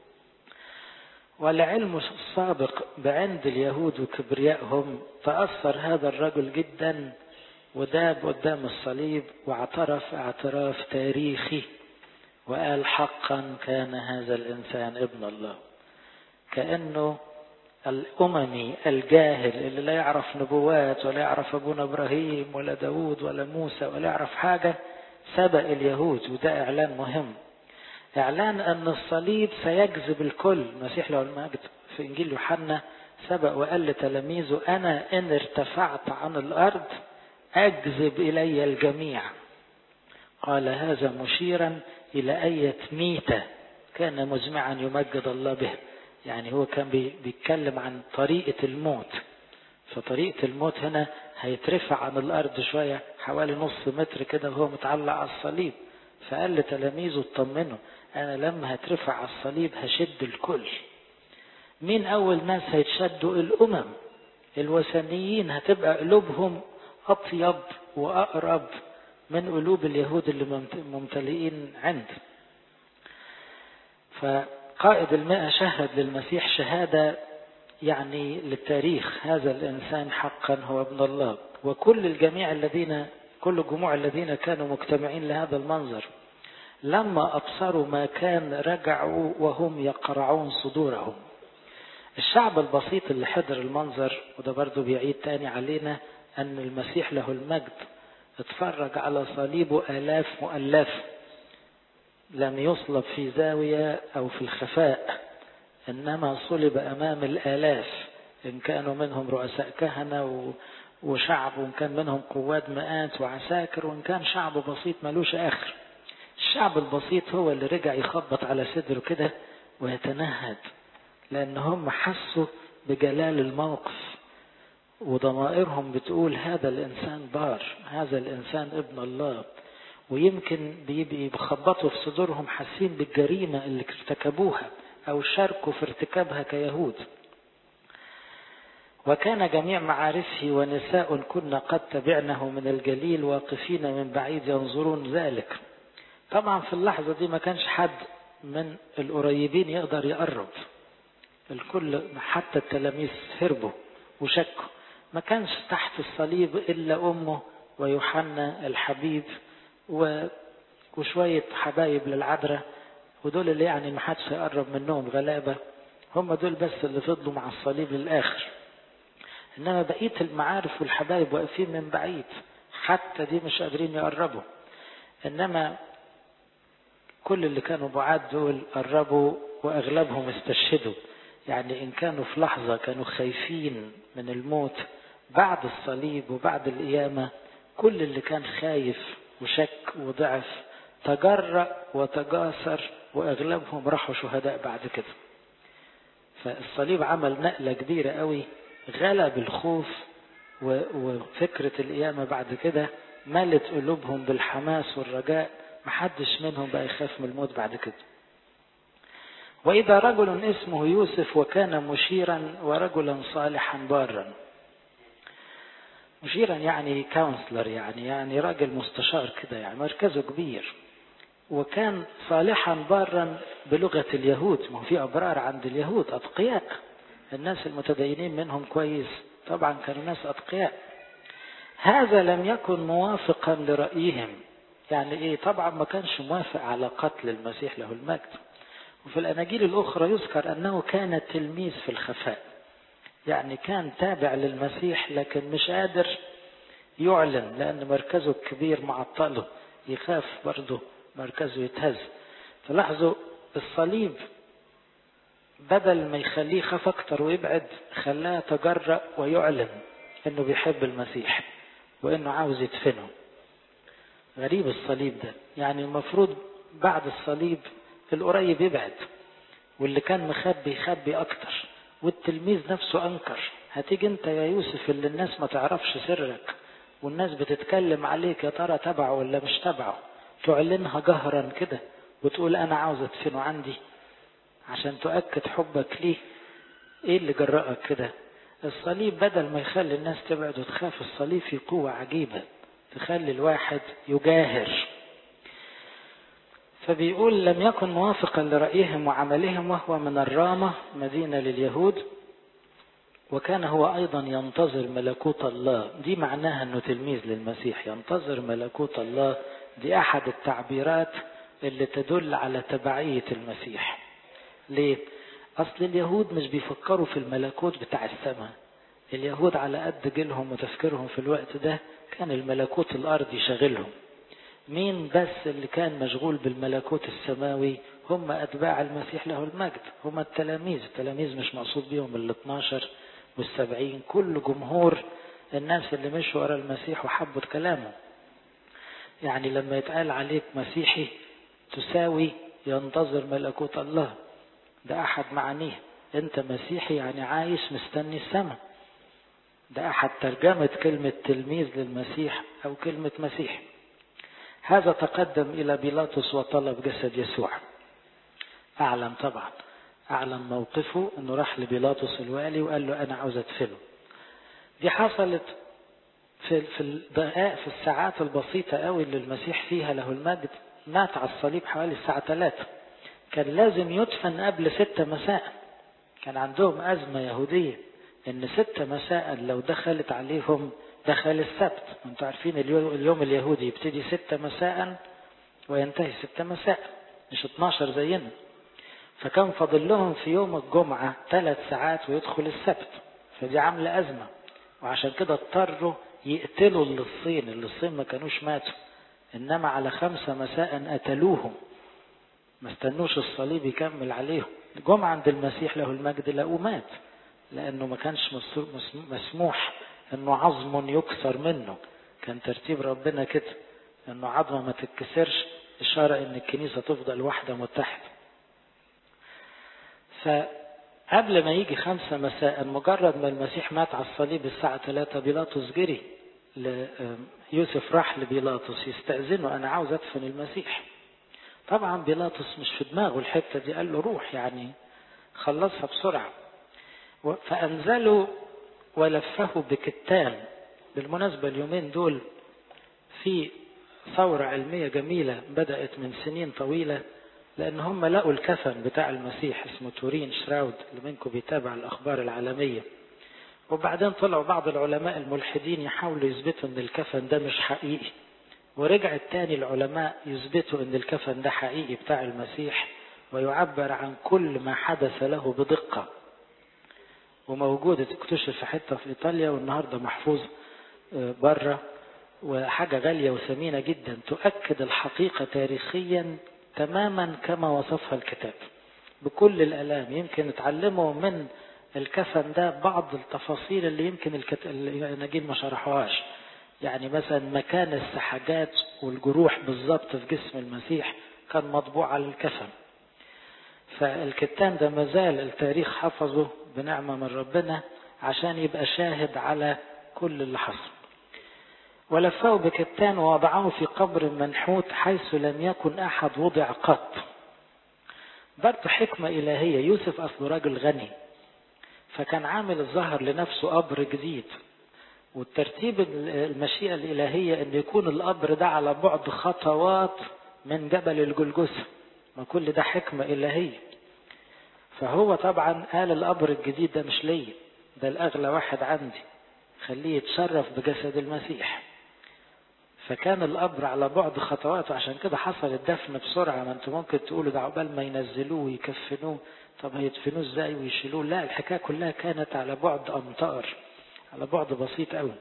ولعلم السابق بعند اليهود وكبريائهم تأثر هذا الرجل جدا وداب قدام الصليب واعترف اعتراف تاريخي وقال حقا كان هذا الإنسان ابن الله كأنه الأممي الجاهل اللي لا يعرف نبوات ولا يعرف أبونا إبراهيم ولا داود ولا موسى ولا يعرف حاجة سبق اليهود وده إعلان مهم إعلان أن الصليب سيجذب الكل المسيح له المجد في إنجيل يوحنا سبق وقال لتلاميذه أنا إن ارتفعت عن الأرض أجذب إلي الجميع قال هذا مشيرا إلى أية ميتة كان مزمعا يمجد الله به يعني هو كان بيتكلم عن طريقة الموت فطريقة الموت هنا هيترفع عن الأرض شوية حوالي نص متر كده وهو متعلق على الصليب فقال لتلاميذه اطمنوا أنا لما هترفع على الصليب هشد الكل مين أول ناس هيتشدوا الأمم الوثنيين هتبقى قلوبهم أطيب وأقرب من قلوب اليهود اللي ممتلئين عند فقائد المئة شهد للمسيح شهادة يعني للتاريخ هذا الإنسان حقا هو ابن الله وكل الجميع الذين كل الجموع الذين كانوا مجتمعين لهذا المنظر لما أبصروا ما كان رجعوا وهم يقرعون صدورهم الشعب البسيط اللي حضر المنظر وده برضو بيعيد تاني علينا أن المسيح له المجد اتفرج على صليبه آلاف مؤلف لم يصلب في زاوية أو في الخفاء إنما صلب أمام الآلاف إن كانوا منهم رؤساء كهنة وشعب وإن كان منهم قوات مئات وعساكر وإن كان شعب بسيط ملوش آخر الشعب البسيط هو اللي رجع يخبط على صدره كده ويتنهد لأن هم حسوا بجلال الموقف وضمائرهم بتقول هذا الإنسان بار هذا الإنسان ابن الله ويمكن بيبقى بيخبطوا في صدورهم حاسين بالجريمة اللي ارتكبوها أو شاركوا في ارتكابها كيهود وكان جميع معارفه ونساء كنا قد تبعنه من الجليل واقفين من بعيد ينظرون ذلك طبعا في اللحظة دي ما كانش حد من القريبين يقدر يقرب الكل حتى التلاميذ هربوا وشكوا ما كانش تحت الصليب إلا أمه ويوحنا الحبيب و... وشوية حبايب للعذراء ودول اللي يعني ما حدش هيقرب منهم غلابة هم دول بس اللي فضلوا مع الصليب للآخر إنما بقية المعارف والحبايب واقفين من بعيد حتى دي مش قادرين يقربوا إنما كل اللي كانوا بعاد دول قربوا وأغلبهم استشهدوا يعني إن كانوا في لحظة كانوا خايفين من الموت بعد الصليب وبعد القيامة كل اللي كان خايف وشك وضعف تجرأ وتجاسر وأغلبهم راحوا شهداء بعد كده فالصليب عمل نقلة كبيرة قوي غلب الخوف وفكرة القيامة بعد كده ملت قلوبهم بالحماس والرجاء محدش منهم بقى يخاف من الموت بعد كده وإذا رجل اسمه يوسف وكان مشيرا ورجلا صالحا بارا مشيرا يعني كونسلر يعني يعني راجل مستشار كده يعني مركزه كبير وكان صالحا بارا بلغة اليهود ما هو في أبرار عند اليهود أتقياء الناس المتدينين منهم كويس طبعا كانوا ناس أتقياء هذا لم يكن موافقا لرأيهم يعني ايه طبعا ما كانش موافق على قتل المسيح له المجد وفي الأناجيل الأخرى يذكر أنه كان تلميذ في الخفاء يعني كان تابع للمسيح لكن مش قادر يعلن لأن مركزه الكبير معطله يخاف برضه مركزه يتهز فلاحظوا الصليب بدل ما يخليه خاف أكتر ويبعد خلاه يتجرأ ويعلن إنه بيحب المسيح وإنه عاوز يدفنه غريب الصليب ده يعني المفروض بعد الصليب القريب يبعد واللي كان مخبي يخبي أكتر والتلميذ نفسه أنكر هتيجي أنت يا يوسف اللي الناس ما تعرفش سرك والناس بتتكلم عليك يا ترى تبعه ولا مش تبعه تعلنها جهرا كده وتقول أنا عاوز أدفنه عندي عشان تؤكد حبك ليه إيه اللي جرأك كده الصليب بدل ما يخلي الناس تبعد وتخاف الصليب في قوة عجيبة تخلي الواحد يجاهر فبيقول لم يكن موافقا لرأيهم وعملهم وهو من الرامة مدينة لليهود وكان هو أيضا ينتظر ملكوت الله دي معناها أنه تلميذ للمسيح ينتظر ملكوت الله دي أحد التعبيرات اللي تدل على تبعية المسيح ليه؟ أصل اليهود مش بيفكروا في الملكوت بتاع السماء اليهود على قد جيلهم وتفكيرهم في الوقت ده كان الملكوت الأرضي شاغلهم مين بس اللي كان مشغول بالملكوت السماوي هم أتباع المسيح له المجد هم التلاميذ التلاميذ مش مقصود بيهم ال 12 والسبعين كل جمهور الناس اللي مشوا ورا المسيح وحبوا كلامه يعني لما يتقال عليك مسيحي تساوي ينتظر ملكوت الله ده أحد معانيه أنت مسيحي يعني عايش مستني السماء ده أحد ترجمة كلمة تلميذ للمسيح أو كلمة مسيح هذا تقدم إلى بيلاطس وطلب جسد يسوع أعلم طبعا أعلم موقفه أنه راح لبيلاطس الوالي وقال له أنا عاوز أدفنه دي حصلت في في الدقائق في الساعات البسيطة قوي اللي المسيح فيها له المجد مات على الصليب حوالي الساعة 3 كان لازم يدفن قبل ستة مساء كان عندهم أزمة يهودية إن ستة مساء لو دخلت عليهم دخل السبت انتوا عارفين اليوم اليهودي يبتدي ستة مساء وينتهي ستة مساء مش 12 زينا فكان فاضل لهم في يوم الجمعة ثلاث ساعات ويدخل السبت فدي عاملة أزمة وعشان كده اضطروا يقتلوا اللصين اللصين ما كانوش ماتوا إنما على خمسة مساء قتلوهم ما استنوش الصليب يكمل عليهم جم عند المسيح له المجد لقوه مات لأنه ما كانش مسموح انه عظم يكسر منه كان ترتيب ربنا كده انه عظمه ما تتكسرش اشاره ان الكنيسه تفضل واحده متحده فقبل ما يجي خمسة مساء مجرد ما المسيح مات على الصليب الساعة ثلاثة بيلاطس جري يوسف راح لبيلاطس يستأذنه أنا عاوز أدفن المسيح طبعا بيلاطس مش في دماغه الحتة دي قال له روح يعني خلصها بسرعة فأنزلوا ولفه بكتان بالمناسبة اليومين دول في ثورة علمية جميلة بدأت من سنين طويلة لأن هم لقوا الكفن بتاع المسيح اسمه تورين شراود اللي منكم بيتابع الأخبار العالمية وبعدين طلعوا بعض العلماء الملحدين يحاولوا يثبتوا ان الكفن ده مش حقيقي ورجع التاني العلماء يثبتوا ان الكفن ده حقيقي بتاع المسيح ويعبر عن كل ما حدث له بدقة وموجود اكتشف في حتة في إيطاليا والنهاردة محفوظ بره وحاجة غالية وثمينة جدا تؤكد الحقيقة تاريخيا تماما كما وصفها الكتاب بكل الآلام يمكن اتعلموا من الكفن ده بعض التفاصيل اللي يمكن الكت... الأناجيل ما شرحوهاش يعني مثلا مكان السحاجات والجروح بالظبط في جسم المسيح كان مطبوع على الكفن فالكتان ده مازال التاريخ حفظه بنعمة من ربنا عشان يبقى شاهد على كل اللي حصل ولفه بكتان ووضعه في قبر منحوت حيث لم يكن أحد وضع قط برضه حكمة إلهية يوسف أصله راجل غني فكان عامل الظهر لنفسه قبر جديد والترتيب المشيئة الإلهية أن يكون القبر ده على بعد خطوات من جبل الجلجثة ما كل ده حكمة إلهية فهو طبعا قال القبر الجديد ده مش ليا ده الأغلى واحد عندي خليه يتشرف بجسد المسيح فكان القبر على بعد خطوات عشان كده حصل الدفن بسرعة ما انتوا ممكن تقولوا ده عقبال ما ينزلوه ويكفنوه طب هيدفنوه ازاي ويشيلوه لا الحكاية كلها كانت على بعد أمتار على بعد بسيط قوي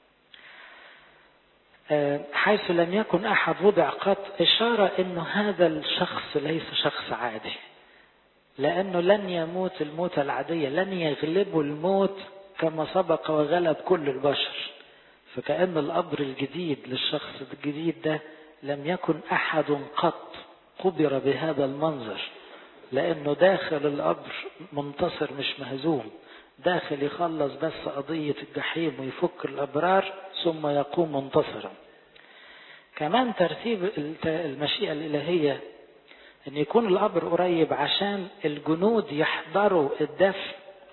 حيث لم يكن أحد وضع قط إشارة أنه هذا الشخص ليس شخص عادي لأنه لن يموت الموت العادية لن يغلبه الموت كما سبق وغلب كل البشر فكأن القبر الجديد للشخص الجديد ده لم يكن أحد قط قبر بهذا المنظر لأنه داخل القبر منتصر مش مهزوم داخل يخلص بس قضية الجحيم ويفك الأبرار ثم يقوم منتصرا كمان ترتيب المشيئة الإلهية ان يكون القبر قريب عشان الجنود يحضروا الدفن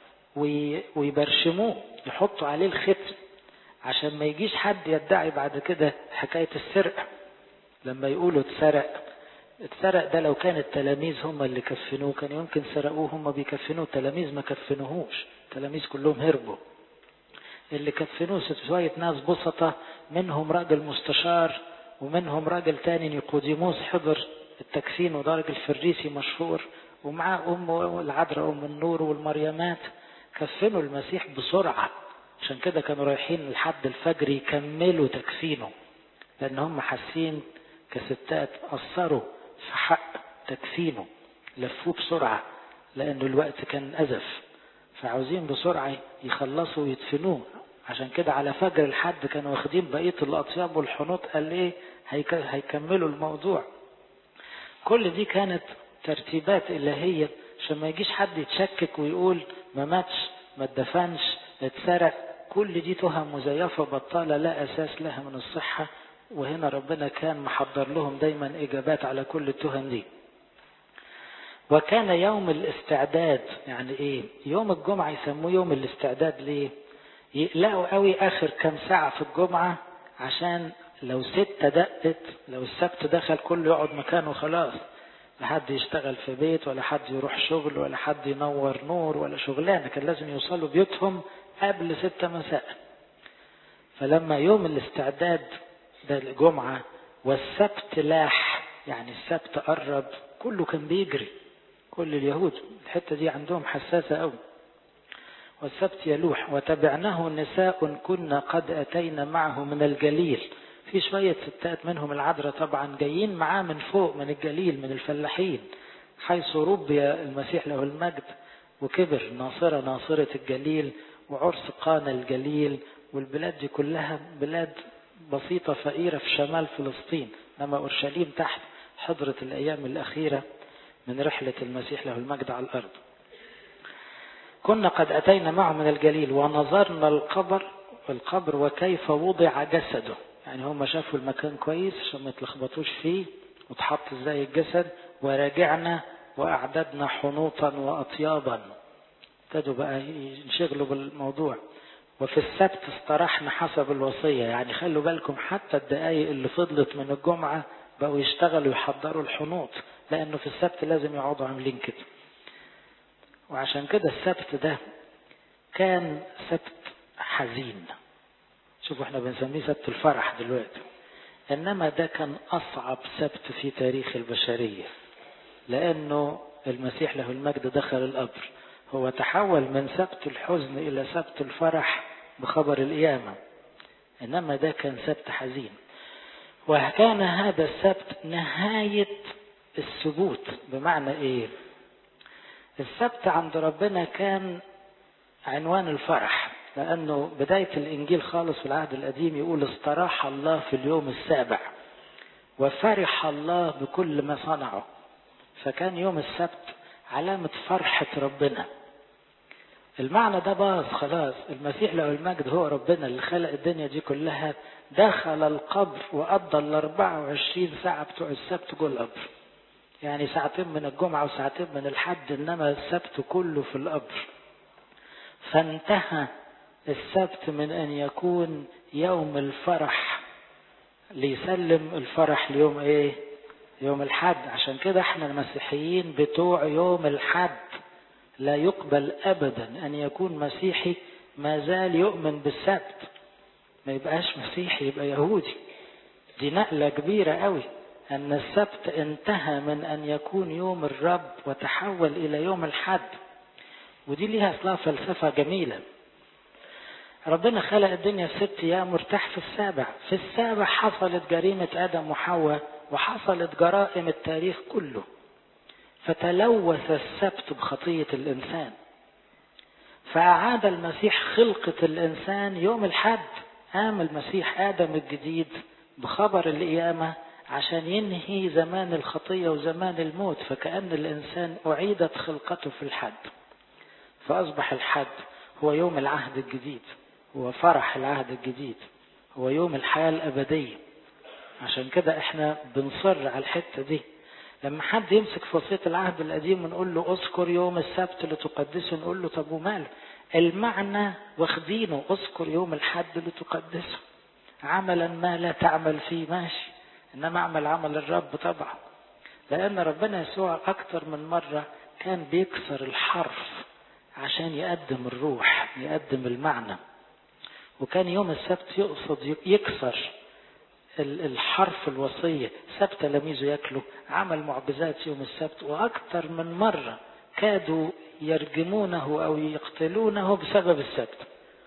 ويبرشموه يحطوا عليه الختم عشان ما يجيش حد يدعي بعد كده حكاية السرقة لما يقولوا اتسرق اتسرق ده لو كان التلاميذ هم اللي كفنوه كان يمكن سرقوه هم بيكفنوه التلاميذ ما كفنوهوش التلاميذ كلهم هربوا اللي كفنوه شوية ناس بسطة منهم راجل مستشار ومنهم راجل تاني نيقوديموس حضر التكفين وده راجل فريسي مشهور ومعاه أمه العذراء أم النور والمريمات كفنوا المسيح بسرعة عشان كده كانوا رايحين لحد الفجر يكملوا تكفينه لأن هم حاسين كستات أثروا في حق تكفينه لفوه بسرعة لأن الوقت كان أزف فعاوزين بسرعة يخلصوا ويدفنوه عشان كده على فجر الحد كانوا واخدين بقية الأطياب والحنوط قال إيه هيكملوا الموضوع كل دي كانت ترتيبات إلهية عشان ما يجيش حد يتشكك ويقول ما ماتش ما اتدفنش اتسرق كل دي تهم مزيفة بطالة لا أساس لها من الصحة وهنا ربنا كان محضر لهم دايما إجابات على كل التهم دي وكان يوم الاستعداد يعني ايه يوم الجمعة يسموه يوم الاستعداد ليه يقلقوا قوي اخر كام ساعة في الجمعة عشان لو ستة دقت لو السبت دخل كله يقعد مكانه خلاص لا حد يشتغل في بيت ولا حد يروح شغل ولا حد ينور نور ولا شغلانة كان لازم يوصلوا بيوتهم قبل ستة مساء فلما يوم الاستعداد ده الجمعة والسبت لاح يعني السبت قرب كله كان بيجري كل اليهود الحتة دي عندهم حساسة قوي والسبت يلوح وتبعناه نساء كنا قد أتينا معه من الجليل في شوية ستات منهم العذراء طبعا جايين معاه من فوق من الجليل من الفلاحين حيث ربي المسيح له المجد وكبر ناصرة ناصرة الجليل وعرس قانا الجليل والبلاد دي كلها بلاد بسيطة فقيرة في شمال فلسطين لما أورشليم تحت حضرت الأيام الأخيرة من رحلة المسيح له المجد على الأرض كنا قد أتينا معه من الجليل ونظرنا القبر القبر وكيف وضع جسده يعني هم شافوا المكان كويس عشان ما يتلخبطوش فيه وتحط ازاي الجسد وراجعنا وأعددنا حنوطا وأطيابا ابتدوا بقى ينشغلوا بالموضوع وفي السبت استراحنا حسب الوصية يعني خلوا بالكم حتى الدقايق اللي فضلت من الجمعة بقوا يشتغلوا يحضروا الحنوط لأنه في السبت لازم يقعدوا عاملين كده وعشان كده السبت ده كان سبت حزين شوفوا احنا بنسميه سبت الفرح دلوقتي انما ده كان اصعب سبت في تاريخ البشرية لانه المسيح له المجد دخل القبر هو تحول من سبت الحزن الى سبت الفرح بخبر القيامة انما ده كان سبت حزين وكان هذا السبت نهاية الثبوت بمعنى ايه السبت عند ربنا كان عنوان الفرح لأنه بداية الإنجيل خالص في العهد القديم يقول استراح الله في اليوم السابع وفرح الله بكل ما صنعه فكان يوم السبت علامة فرحة ربنا المعنى ده باظ خلاص المسيح له المجد هو ربنا اللي خلق الدنيا دي كلها دخل القبر وقضى ال 24 ساعة بتوع السبت جوه القبر يعني ساعتين من الجمعة وساعتين من الحد إنما السبت كله في القبر فانتهى السبت من أن يكون يوم الفرح ليسلم الفرح ليوم إيه؟ يوم الحد عشان كده احنا المسيحيين بتوع يوم الحد لا يقبل أبدا أن يكون مسيحي ما زال يؤمن بالسبت ما يبقاش مسيحي يبقى يهودي دي نقلة كبيرة قوي أن السبت انتهى من أن يكون يوم الرب وتحول إلى يوم الحد ودي ليها أصلا فلسفة جميلة ربنا خلق الدنيا في ست أيام مرتاح في السابع في السابع حصلت جريمة آدم وحواء وحصلت جرائم التاريخ كله فتلوث السبت بخطية الإنسان فأعاد المسيح خلقة الإنسان يوم الحد قام المسيح آدم الجديد بخبر القيامة عشان ينهي زمان الخطية وزمان الموت فكأن الإنسان أعيدت خلقته في الحد فأصبح الحد هو يوم العهد الجديد هو فرح العهد الجديد هو يوم الحياة الأبدية عشان كده احنا بنصر على الحتة دي لما حد يمسك في وصية العهد القديم ونقول له اذكر يوم السبت لتقدسه نقول له طب وماله المعنى واخدينه اذكر يوم الحد لتقدسه عملا ما لا تعمل فيه ماشي انما اعمل عمل الرب طبعا لان ربنا يسوع اكتر من مرة كان بيكسر الحرف عشان يقدم الروح يقدم المعنى وكان يوم السبت يقصد يكسر الحرف الوصية سبت تلاميذه ياكلوا عمل معجزات يوم السبت وأكثر من مرة كادوا يرجمونه أو يقتلونه بسبب السبت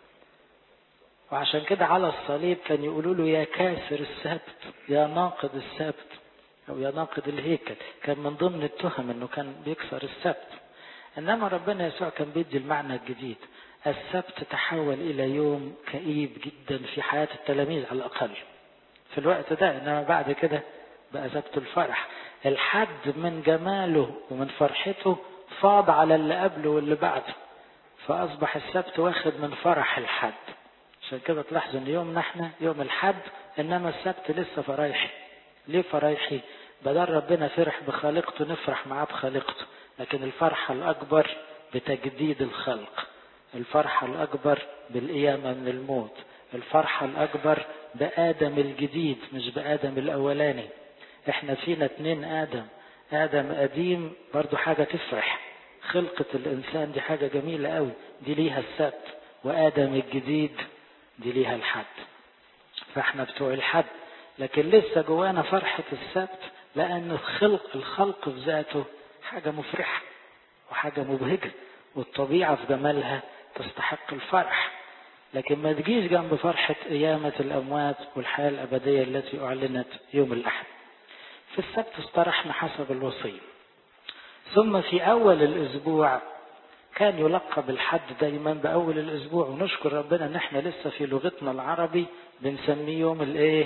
وعشان كده على الصليب كان يقولوا له يا كاسر السبت يا ناقض السبت أو يا ناقض الهيكل كان من ضمن التهم أنه كان بيكسر السبت إنما ربنا يسوع كان بيدي المعنى الجديد السبت تحول إلى يوم كئيب جدا في حياة التلاميذ على الأقل في الوقت ده إنما بعد كده بقى سبت الفرح الحد من جماله ومن فرحته فاض على اللي قبله واللي بعده فأصبح السبت واخد من فرح الحد عشان كده تلاحظوا ان يومنا احنا يوم الحد انما السبت لسه فرايحي ليه فرايحي بدل ربنا فرح بخالقته نفرح معاه بخالقته لكن الفرحة الأكبر بتجديد الخلق الفرحة الأكبر بالقيامة من الموت الفرحة الأكبر بآدم الجديد مش بآدم الأولاني احنا فينا اتنين آدم آدم قديم برضو حاجة تفرح خلقة الإنسان دي حاجة جميلة قوي دي ليها السبت وآدم الجديد دي ليها الحد فاحنا بتوع الحد لكن لسه جوانا فرحة السبت لأن الخلق الخلق في ذاته حاجة مفرحة وحاجة مبهجة والطبيعة في جمالها تستحق الفرح لكن ما تجيش جنب فرحة قيامة الأموات والحياة الأبدية التي أعلنت يوم الأحد في السبت استرحنا حسب الوصية ثم في أول الأسبوع كان يلقب الحد دايما بأول الأسبوع ونشكر ربنا إن إحنا لسه في لغتنا العربي بنسميه يوم الإيه؟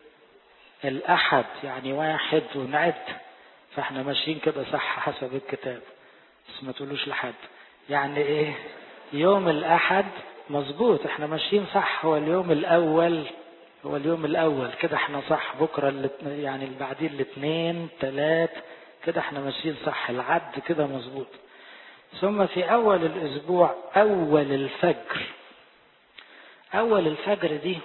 الأحد يعني واحد ونعد فإحنا ماشيين كده صح حسب الكتاب بس ما تقولوش لحد يعني إيه؟ يوم الأحد مظبوط إحنا ماشيين صح هو اليوم الأول هو اليوم الأول كده إحنا صح بكرة يعني اللي بعدين الاثنين ثلاث كده إحنا ماشيين صح العد كده مظبوط ثم في أول الأسبوع أول الفجر أول الفجر دي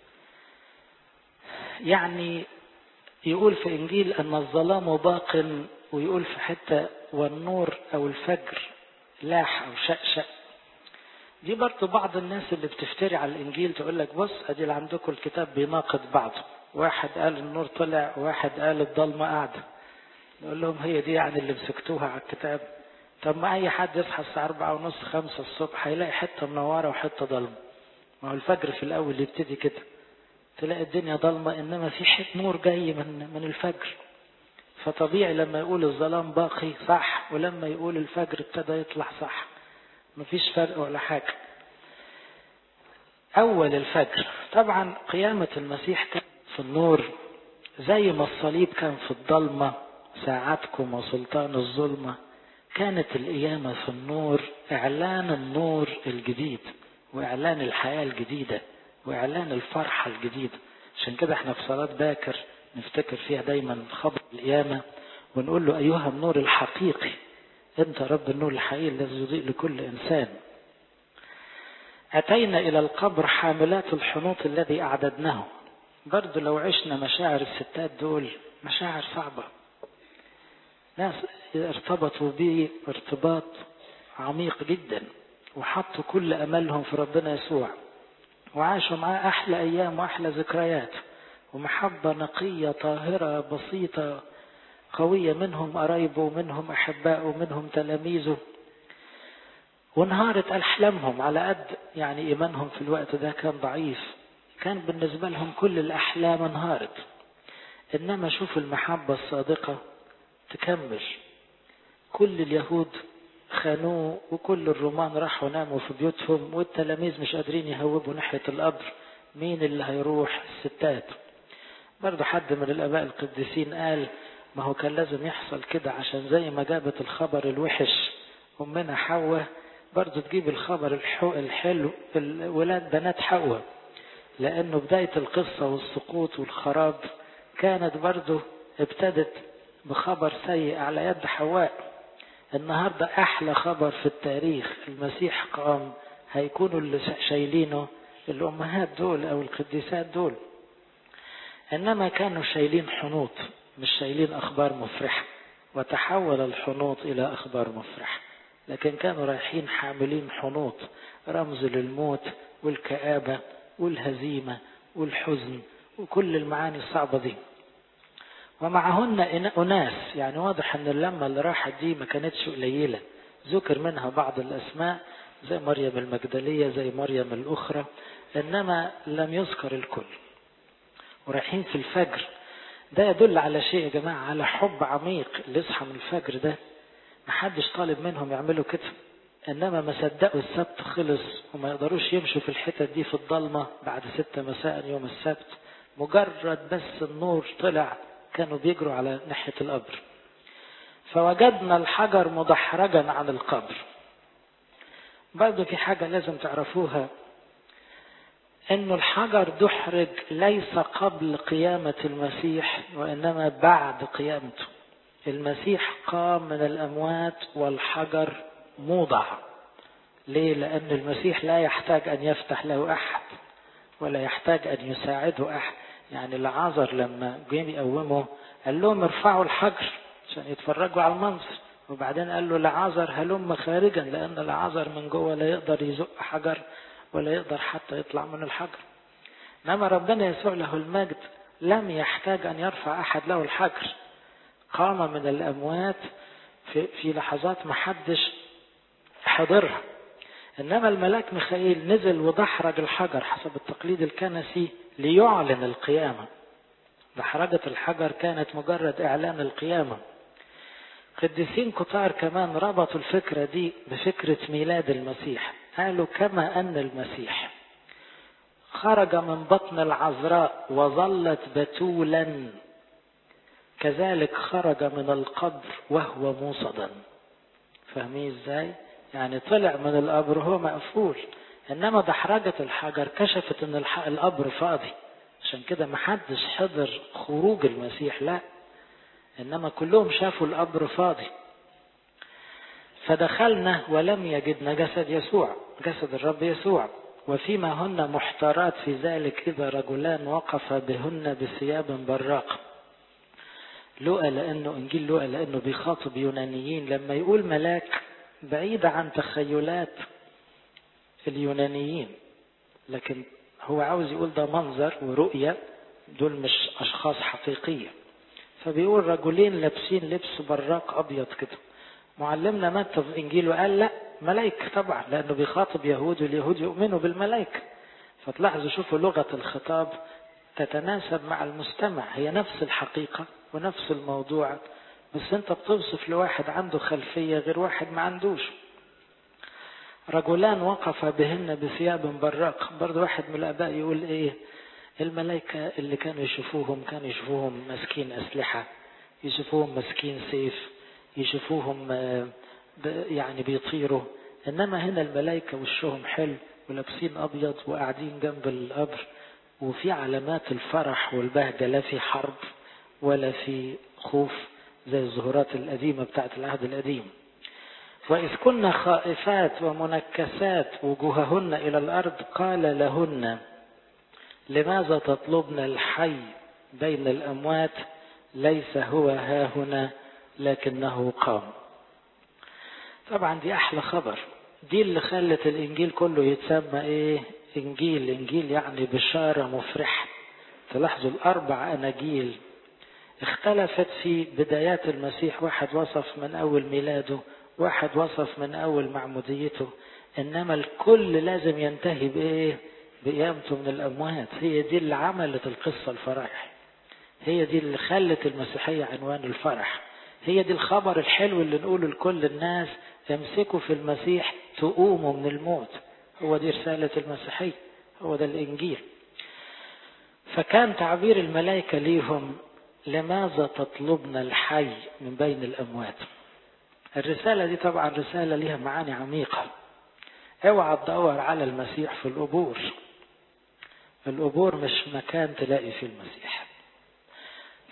يعني يقول في إنجيل أن الظلام باق ويقول في حتة والنور أو الفجر لاح أو شقشق دي برضه بعض الناس اللي بتفتري على الإنجيل تقول لك بص أدي اللي عندكم الكتاب بيناقض بعضه واحد قال النور طلع وواحد قال الضلمة قاعدة نقول لهم هي دي يعني اللي مسكتوها على الكتاب طب ما اي حد يصحى الساعة أربعة ونص خمسة الصبح هيلاقي حتة منورة وحتة ضلمة ما هو الفجر في الأول يبتدي كده تلاقي الدنيا ضلمة إنما في حت نور جاي من من الفجر فطبيعي لما يقول الظلام باقي صح ولما يقول الفجر ابتدى يطلع صح مفيش فرق ولا حاجة أول الفجر طبعا قيامة المسيح كان في النور زي ما الصليب كان في الضلمة ساعتكم وسلطان الظلمة كانت القيامة في النور إعلان النور الجديد وإعلان الحياة الجديدة وإعلان الفرحة الجديدة عشان كده احنا في صلاة باكر نفتكر فيها دايما خبر القيامة ونقول له أيها النور الحقيقي أنت رب النور الحقيقي الذي يضيء لكل إنسان أتينا إلى القبر حاملات الحنوط الذي أعددناه برضو لو عشنا مشاعر الستات دول مشاعر صعبة ناس ارتبطوا به ارتباط عميق جدا وحطوا كل أملهم في ربنا يسوع وعاشوا معاه أحلى أيام وأحلى ذكريات ومحبة نقية طاهرة بسيطة قوية منهم قرايبه ومنهم أحبائه ومنهم تلاميذه وانهارت أحلامهم على قد يعني إيمانهم في الوقت ده كان ضعيف كان بالنسبة لهم كل الأحلام انهارت إنما شوف المحبة الصادقة تكمل كل اليهود خانوه وكل الرومان راحوا ناموا في بيوتهم والتلاميذ مش قادرين يهوبوا ناحية القبر مين اللي هيروح الستات برضه حد من الآباء القديسين قال ما هو كان لازم يحصل كده عشان زي ما جابت الخبر الوحش أمنا حواء برضه تجيب الخبر الحلو ولاد بنات حواء لأنه بداية القصة والسقوط والخراب كانت برضه ابتدت بخبر سيء على يد حواء النهاردة أحلى خبر في التاريخ المسيح قام هيكونوا اللي شايلينه الأمهات دول أو القديسات دول إنما كانوا شايلين حنوط مش شايلين أخبار مفرحة وتحول الحنوط إلى أخبار مفرحة لكن كانوا رايحين حاملين حنوط رمز للموت والكآبة والهزيمة والحزن وكل المعاني الصعبة دي ومعهن أناس يعني واضح أن اللمة اللي راحت دي ما كانتش قليلة ذكر منها بعض الأسماء زي مريم المجدلية زي مريم الأخرى إنما لم يذكر الكل ورايحين في الفجر ده يدل على شيء يا جماعة على حب عميق اللي يصحى من الفجر ده محدش طالب منهم يعملوا كده انما ما صدقوا السبت خلص وما يقدروش يمشوا في الحتت دي في الضلمة بعد ستة مساء يوم السبت مجرد بس النور طلع كانوا بيجروا على ناحية القبر فوجدنا الحجر مدحرجا عن القبر برضه في حاجة لازم تعرفوها انه الحجر دحرج ليس قبل قيامة المسيح وانما بعد قيامته المسيح قام من الاموات والحجر موضع ليه لان المسيح لا يحتاج ان يفتح له احد ولا يحتاج ان يساعده احد يعني العازر لما جه يقومه قال لهم ارفعوا الحجر عشان يتفرجوا على المنظر وبعدين قال له لعازر هلم خارجا لان العازر من جوه لا يقدر يزق حجر ولا يقدر حتى يطلع من الحجر انما ربنا يسوع له المجد لم يحتاج ان يرفع احد له الحجر قام من الاموات في, في لحظات ما حدش حضرها انما الملاك ميخائيل نزل ودحرج الحجر حسب التقليد الكنسي ليعلن القيامه دحرجه الحجر كانت مجرد اعلان القيامه قديسين كتار كمان ربطوا الفكره دي بفكره ميلاد المسيح قالوا كما ان المسيح خرج من بطن العذراء وظلت بتولا كذلك خرج من القبر وهو موصدا فاهمين ازاي يعني طلع من القبر هو مقفول انما دحرجة الحجر كشفت ان القبر فاضي عشان كده محدش حضر خروج المسيح لا انما كلهم شافوا القبر فاضي فدخلنا ولم يجدنا جسد يسوع جسد الرب يسوع وفيما هن محتارات في ذلك إذا رجلان وقف بهن بثياب براق لقى لأنه إنجيل لقى لأنه بيخاطب يونانيين لما يقول ملاك بعيد عن تخيلات اليونانيين لكن هو عاوز يقول ده منظر ورؤية دول مش أشخاص حقيقية فبيقول رجلين لابسين لبس براق أبيض كده معلمنا متى في إنجيله قال لا ملائكة طبعا لأنه بيخاطب يهود واليهود يؤمنوا بالملائكة فتلاحظوا شوفوا لغة الخطاب تتناسب مع المستمع هي نفس الحقيقة ونفس الموضوع بس انت بتوصف لواحد عنده خلفية غير واحد ما عندوش رجلان وقف بهن بثياب براق برضه واحد من الآباء يقول ايه الملائكة اللي كانوا يشوفوهم كانوا يشوفوهم ماسكين أسلحة يشوفوهم ماسكين سيف يشوفوهم يعني بيطيروا انما هنا الملائكة وشهم حلو ولابسين ابيض وقاعدين جنب القبر وفي علامات الفرح والبهجة لا في حرب ولا في خوف زي الظهورات القديمة بتاعت العهد القديم وإذ كنا خائفات ومنكسات وجوههن إلى الأرض قال لهن لماذا تطلبن الحي بين الأموات ليس هو ها هنا لكنه قام طبعا دي احلى خبر دي اللي خلت الانجيل كله يتسمى ايه انجيل انجيل يعني بشارة مفرحة تلاحظوا الاربع اناجيل اختلفت في بدايات المسيح واحد وصف من اول ميلاده واحد وصف من اول معموديته انما الكل لازم ينتهي بايه بقيامته من الاموات هي دي اللي عملت القصة الفرح هي دي اللي خلت المسيحية عنوان الفرح هي دي الخبر الحلو اللي نقوله لكل الناس امسكوا في المسيح تقوموا من الموت هو دي رسالة المسيحية هو ده الإنجيل فكان تعبير الملائكة ليهم لماذا تطلبنا الحي من بين الأموات الرسالة دي طبعا رسالة ليها معاني عميقة اوعى تدور على المسيح في القبور القبور مش مكان تلاقي فيه المسيح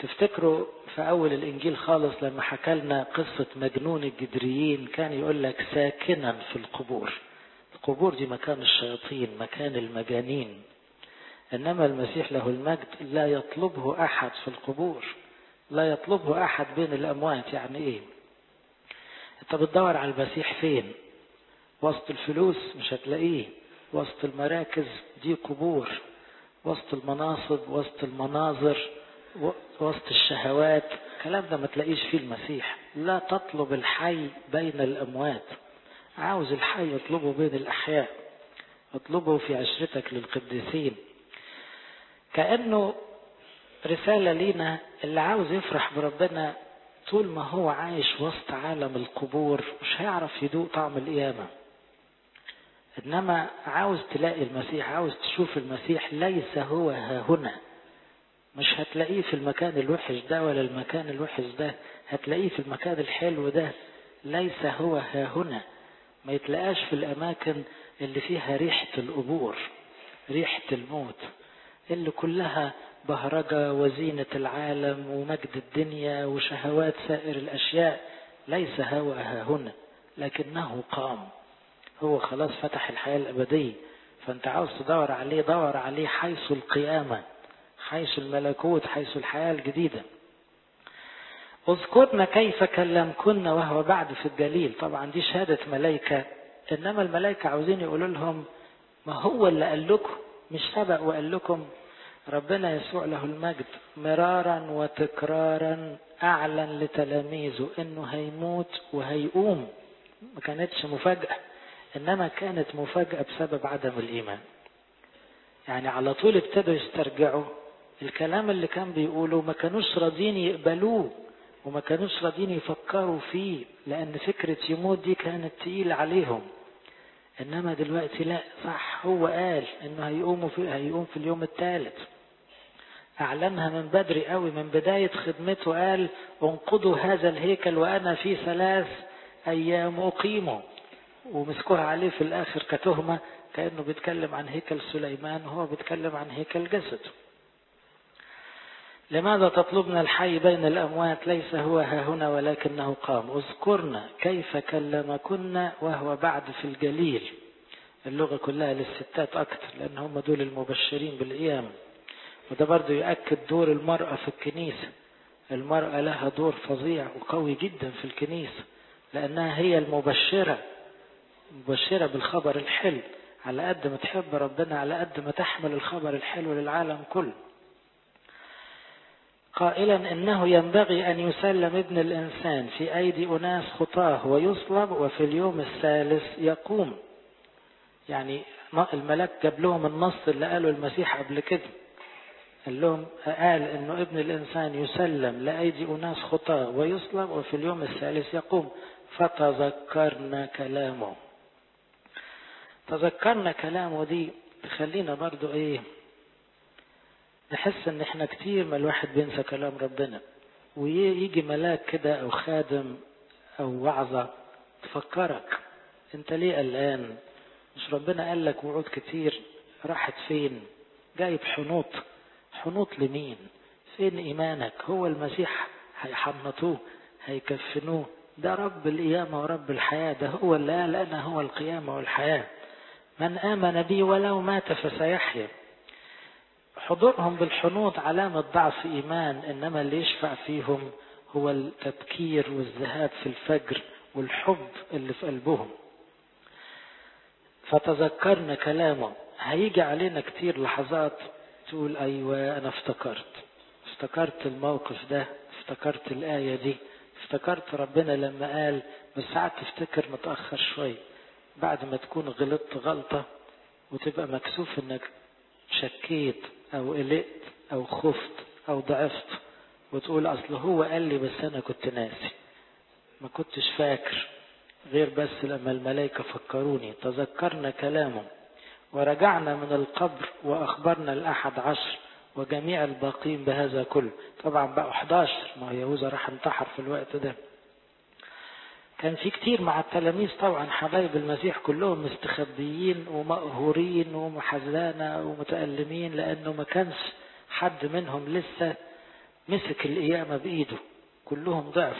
تفتكروا في أول الإنجيل خالص لما حكى لنا قصة مجنون الجدريين كان يقول لك ساكنا في القبور القبور دي مكان الشياطين مكان المجانين إنما المسيح له المجد لا يطلبه أحد في القبور لا يطلبه أحد بين الأموات يعني إيه أنت بتدور على المسيح فين وسط الفلوس مش هتلاقيه وسط المراكز دي قبور وسط المناصب وسط المناظر وسط الشهوات الكلام ده ما تلاقيش فيه المسيح لا تطلب الحي بين الأموات عاوز الحي اطلبه بين الأحياء اطلبه في عشرتك للقديسين كأنه رسالة لينا اللي عاوز يفرح بربنا طول ما هو عايش وسط عالم القبور مش هيعرف يدوق طعم القيامة إنما عاوز تلاقي المسيح عاوز تشوف المسيح ليس هو ها هنا مش هتلاقيه في المكان الوحش ده ولا المكان الوحش ده هتلاقيه في المكان الحلو ده ليس هو ها هنا ما يتلقاش في الأماكن اللي فيها ريحة القبور ريحة الموت اللي كلها بهرجة وزينة العالم ومجد الدنيا وشهوات سائر الأشياء ليس هو ها هنا لكنه قام هو خلاص فتح الحياة الأبدية فأنت عاوز تدور عليه دور عليه حيث القيامة حيث الملكوت حيث الحياة الجديدة اذكرنا كيف كلمكن وهو بعد في الجليل طبعا دي شهادة ملائكة إنما الملائكة عاوزين يقولوا لهم ما هو اللي قال لكم مش سبق وقال لكم ربنا يسوع له المجد مرارا وتكرارا أعلن لتلاميذه إنه هيموت وهيقوم ما كانتش مفاجأة إنما كانت مفاجأة بسبب عدم الإيمان يعني على طول ابتدوا يسترجعوا الكلام اللي كان بيقوله ما كانوش راضيين يقبلوه وما كانوش راضيين يفكروا فيه لأن فكرة يموت دي كانت تقيلة عليهم إنما دلوقتي لا صح هو قال إنه هيقوم في هيقوم في اليوم الثالث أعلنها من بدري قوي من بداية خدمته قال انقضوا هذا الهيكل وأنا في ثلاث أيام أقيمه ومسكوها عليه في الآخر كتهمة كأنه بيتكلم عن هيكل سليمان وهو بيتكلم عن هيكل جسده لماذا تطلبنا الحي بين الأموات ليس هو ها هنا ولكنه قام اذكرنا كيف كلمكن وهو بعد في الجليل اللغة كلها للستات أكثر لأن هم دول المبشرين بالقيامة وده برضو يؤكد دور المرأة في الكنيسة المرأة لها دور فظيع وقوي جدا في الكنيسة لأنها هي المبشرة مبشرة بالخبر الحلو على قد ما تحب ربنا على قد ما تحمل الخبر الحلو للعالم كله قائلا انه ينبغي ان يسلم ابن الانسان في ايدي اناس خطاه ويصلب وفي اليوم الثالث يقوم يعني الملاك جاب لهم النص اللي قاله المسيح قبل كده قال لهم قال انه ابن الانسان يسلم لايدي اناس خطاه ويصلب وفي اليوم الثالث يقوم فتذكرنا كلامه تذكرنا كلامه دي تخلينا برضو ايه نحس ان احنا كتير ما الواحد بينسى كلام ربنا ويجي ملاك كده او خادم او وعظة تفكرك انت ليه قلقان مش ربنا قال لك وعود كتير راحت فين جايب حنوط حنوط لمين فين ايمانك هو المسيح هيحنطوه هيكفنوه ده رب القيامة ورب الحياة ده هو اللي قال أنا هو القيامة والحياة من آمن بي ولو مات فسيحيا حضورهم بالحنوط علامة ضعف إيمان إنما اللي يشفع فيهم هو التبكير والذهاب في الفجر والحب اللي في قلبهم فتذكرنا كلامه هيجي علينا كتير لحظات تقول أيوة أنا افتكرت افتكرت الموقف ده افتكرت الآية دي افتكرت ربنا لما قال بس ساعات تفتكر متأخر شوي بعد ما تكون غلطت غلطة وتبقى مكسوف انك شكيت او قلقت او خفت او ضعفت وتقول اصل هو قال لي بس انا كنت ناسي ما كنتش فاكر غير بس لما الملائكة فكروني تذكرنا كلامه ورجعنا من القبر واخبرنا الاحد عشر وجميع الباقين بهذا كله طبعا بقى 11 ما يهوذا راح انتحر في الوقت ده كان في كتير مع التلاميذ طبعا حبايب المسيح كلهم مستخبيين ومقهورين ومحزانة ومتألمين لأنه ما كانش حد منهم لسه مسك القيامة بإيده كلهم ضعف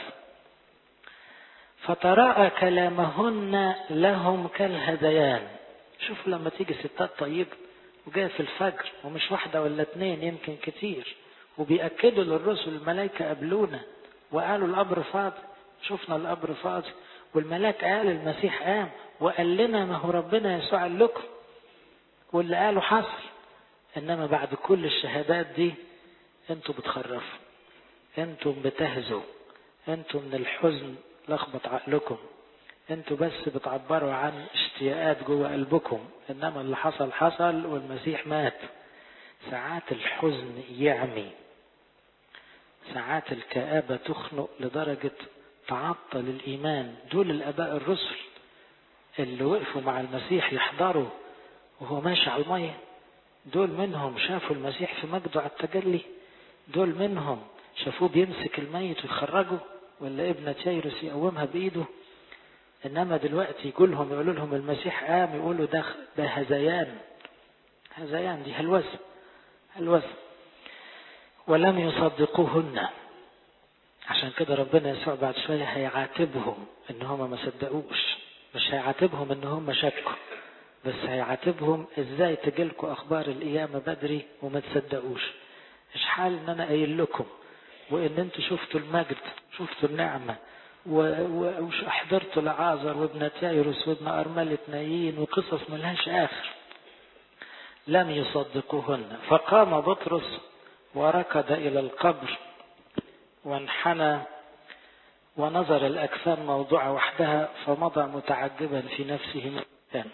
فتراءى كلامهن لهم كالهذيان شوفوا لما تيجي ستات طيب وجايه في الفجر ومش واحده ولا اتنين يمكن كتير وبيأكدوا للرسل الملائكة قابلونا وقالوا القبر فاضي شفنا القبر فاضي والملاك قال المسيح قام وقال لنا ما هو ربنا يسوع قال لكم واللي قاله حصل انما بعد كل الشهادات دي انتوا بتخرفوا انتم بتهزوا انتم من الحزن لخبط عقلكم انتوا بس بتعبروا عن اشتياقات جوه قلبكم انما اللي حصل حصل والمسيح مات ساعات الحزن يعمي ساعات الكآبة تخنق لدرجة تعطل الإيمان دول الآباء الرسل اللي وقفوا مع المسيح يحضروا وهو ماشي على المية دول منهم شافوا المسيح في مجده على التجلي دول منهم شافوه بيمسك الميت ويخرجه ولا ابنة ييروس يقومها بإيده إنما دلوقتي يقولهم يقولوا لهم المسيح قام يقولوا ده ده هذيان هذيان دي هلوسة هلوسة ولم يصدقوهن عشان كده ربنا يسوع بعد شوية هيعاتبهم إن هم ما صدقوش مش هيعاتبهم إن هم شكوا بس هيعاتبهم إزاي تجيلكوا أخبار القيامة بدري وما تصدقوش إيش حال إن أنا قايل لكم وإن أنتوا شفتوا المجد شفتوا النعمة وحضرتوا لعازر وابن تايروس وابن أرملة نايين وقصص ملهاش آخر لم يصدقوهن فقام بطرس وركض إلى القبر وانحنى ونظر الأكفان موضوعة وحدها فمضى متعجبا في نفسه مكان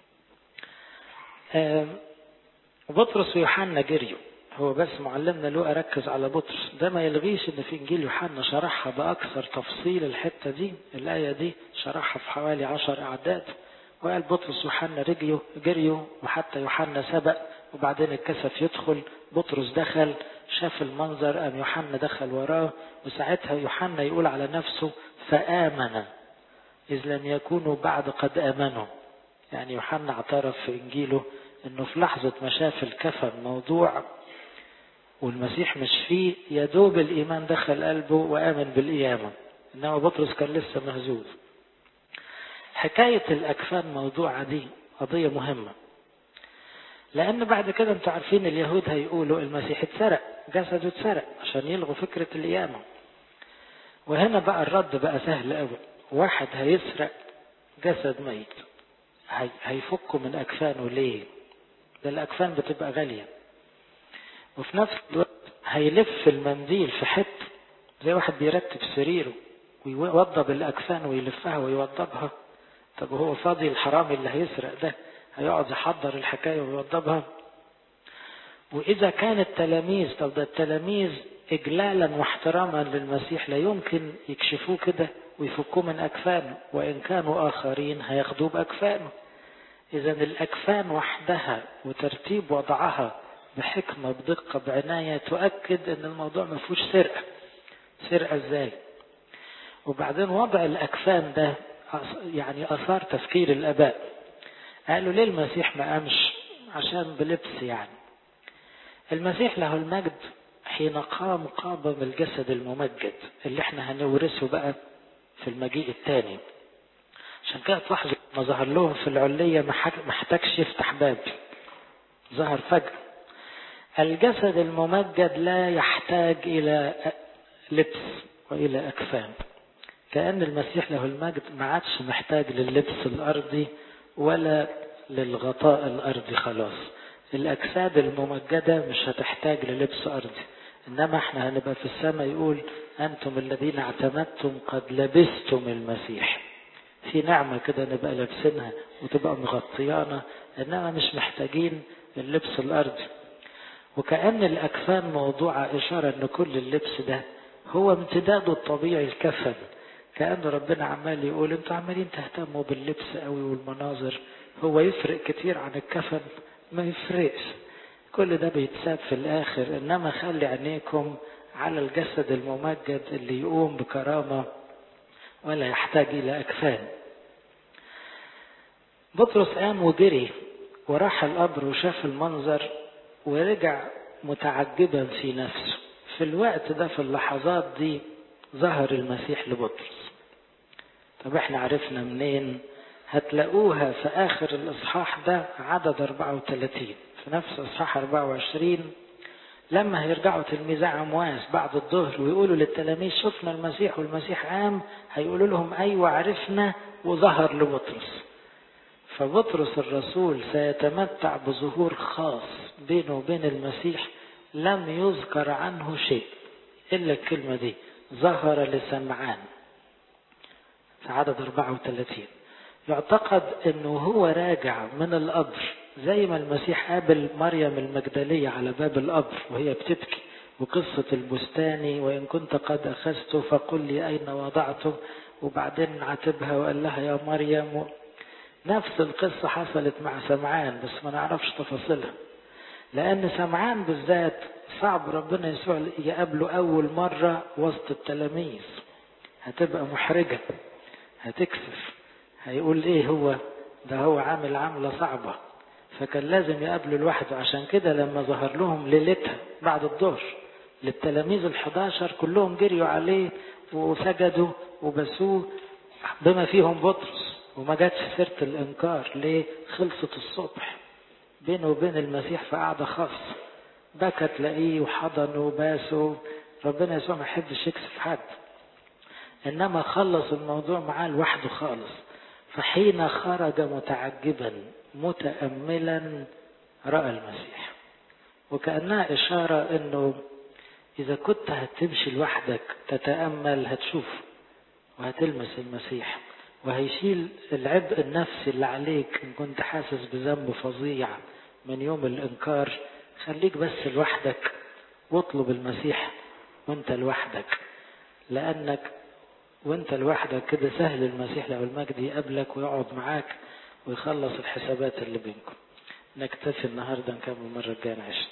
بطرس ويوحنا جريوا هو بس معلمنا له أركز على بطرس ده ما يلغيش ان في انجيل يوحنا شرحها باكثر تفصيل الحته دي الايه دي شرحها في حوالي عشر اعداد وقال بطرس ويوحنا رجيوا جريوا وحتى يوحنا سبق وبعدين الكسف يدخل بطرس دخل شاف المنظر قام يوحنا دخل وراه وساعتها يوحنا يقول على نفسه فآمن إذ لم يكونوا بعد قد آمنوا يعني يوحنا اعترف في إنجيله إنه في لحظة ما شاف الكفن موضوع والمسيح مش فيه يا دوب الإيمان دخل قلبه وآمن بالقيامة إنما بطرس كان لسه مهزوز حكاية الأكفان موضوعة دي قضية مهمة لأن بعد كده أنتوا عارفين اليهود هيقولوا المسيح اتسرق جسده اتسرق عشان يلغوا فكرة القيامة وهنا بقى الرد بقى سهل قوي واحد هيسرق جسد ميت هي هيفكه من أكفانه ليه؟ ده الأكفان بتبقى غالية وفي نفس الوقت هيلف المنديل في حتة زي واحد بيرتب سريره ويوضب الأكفان ويلفها ويوضبها طب وهو فاضي الحرامي اللي هيسرق ده هيقعد يحضر الحكاية ويوضبها وإذا كان التلاميذ طب ده التلاميذ إجلالا واحتراما للمسيح لا يمكن يكشفوه كده ويفكوه من أكفانه وإن كانوا آخرين هياخدوه بأكفانه إذا الأكفان وحدها وترتيب وضعها بحكمة بدقة بعناية تؤكد أن الموضوع ما فيهوش سرقة سرقة إزاي وبعدين وضع الأكفان ده يعني أثار تفكير الآباء قالوا ليه المسيح ما قامش عشان بلبس يعني المسيح له المجد حين قام قام بالجسد الممجد اللي احنا هنورثه بقى في المجيء الثاني عشان كده تلاحظوا ما ظهر لهم في العلية ما احتاجش يفتح باب ظهر فجأة الجسد الممجد لا يحتاج إلى لبس وإلى أكفان كأن المسيح له المجد ما عادش محتاج لللبس الأرضي ولا للغطاء الأرضي خلاص الأجساد الممجدة مش هتحتاج للبس أرضي إنما احنا هنبقى في السماء يقول أنتم الذين اعتمدتم قد لبستم المسيح في نعمة كده نبقى لابسينها وتبقى مغطيانا إنما مش محتاجين اللبس الأرضي وكأن الأكفان موضوعة إشارة أن كل اللبس ده هو امتداده الطبيعي الكفن كأن ربنا عمال يقول انتوا عمالين تهتموا باللبس قوي والمناظر هو يفرق كتير عن الكفن ما يفرقش كل ده بيتساب في الآخر إنما خلي عينيكم على الجسد الممجد اللي يقوم بكرامة ولا يحتاج إلى أكفان بطرس قام وجري وراح القبر وشاف المنظر ورجع متعجبا في نفسه في الوقت ده في اللحظات دي ظهر المسيح لبطرس طب احنا عرفنا منين هتلاقوها في آخر الإصحاح ده عدد 34 في نفس إصحاح 24 لما هيرجعوا تلميذي عمواس بعد الظهر ويقولوا للتلاميذ شفنا المسيح والمسيح قام هيقولوا لهم أيوة عرفنا وظهر لبطرس فبطرس الرسول سيتمتع بظهور خاص بينه وبين المسيح لم يذكر عنه شيء إلا الكلمة دي ظهر لسمعان في عدد 34 يعتقد انه هو راجع من القبر زي ما المسيح قابل مريم المجدلية على باب القبر وهي بتبكي وقصة البستاني وإن كنت قد أخذته فقل لي أين وضعته وبعدين عاتبها وقال لها يا مريم نفس القصة حصلت مع سمعان بس ما نعرفش تفاصيلها لأن سمعان بالذات صعب ربنا يسوع يقابله أول مرة وسط التلاميذ هتبقى محرجة هتكسف هيقول ايه هو ده هو عامل عملة صعبة فكان لازم يقابله لوحده عشان كده لما ظهر لهم ليلتها بعد الظهر للتلاميذ الحداشر كلهم جريوا عليه وسجدوا وبسوه بما فيهم بطرس وما جاتش سيرة الإنكار ليه خلصت الصبح بينه وبين المسيح في قعدة خاصة بكى تلاقيه وحضنه وباسه ربنا يسوع ما يحبش يكسف حد إنما خلص الموضوع معاه لوحده خالص فحين خرج متعجبا متأملا رأى المسيح وكأنها إشارة إنه إذا كنت هتمشي لوحدك تتأمل هتشوف وهتلمس المسيح وهيشيل العبء النفسي اللي عليك إن كنت حاسس بذنب فظيع من يوم الإنكار خليك بس لوحدك واطلب المسيح وانت لوحدك لأنك وانت لوحدك كده سهل المسيح لو المجد يقابلك ويقعد معاك ويخلص الحسابات اللي بينكم نكتفي النهارده نكمل المره الجايه نعيش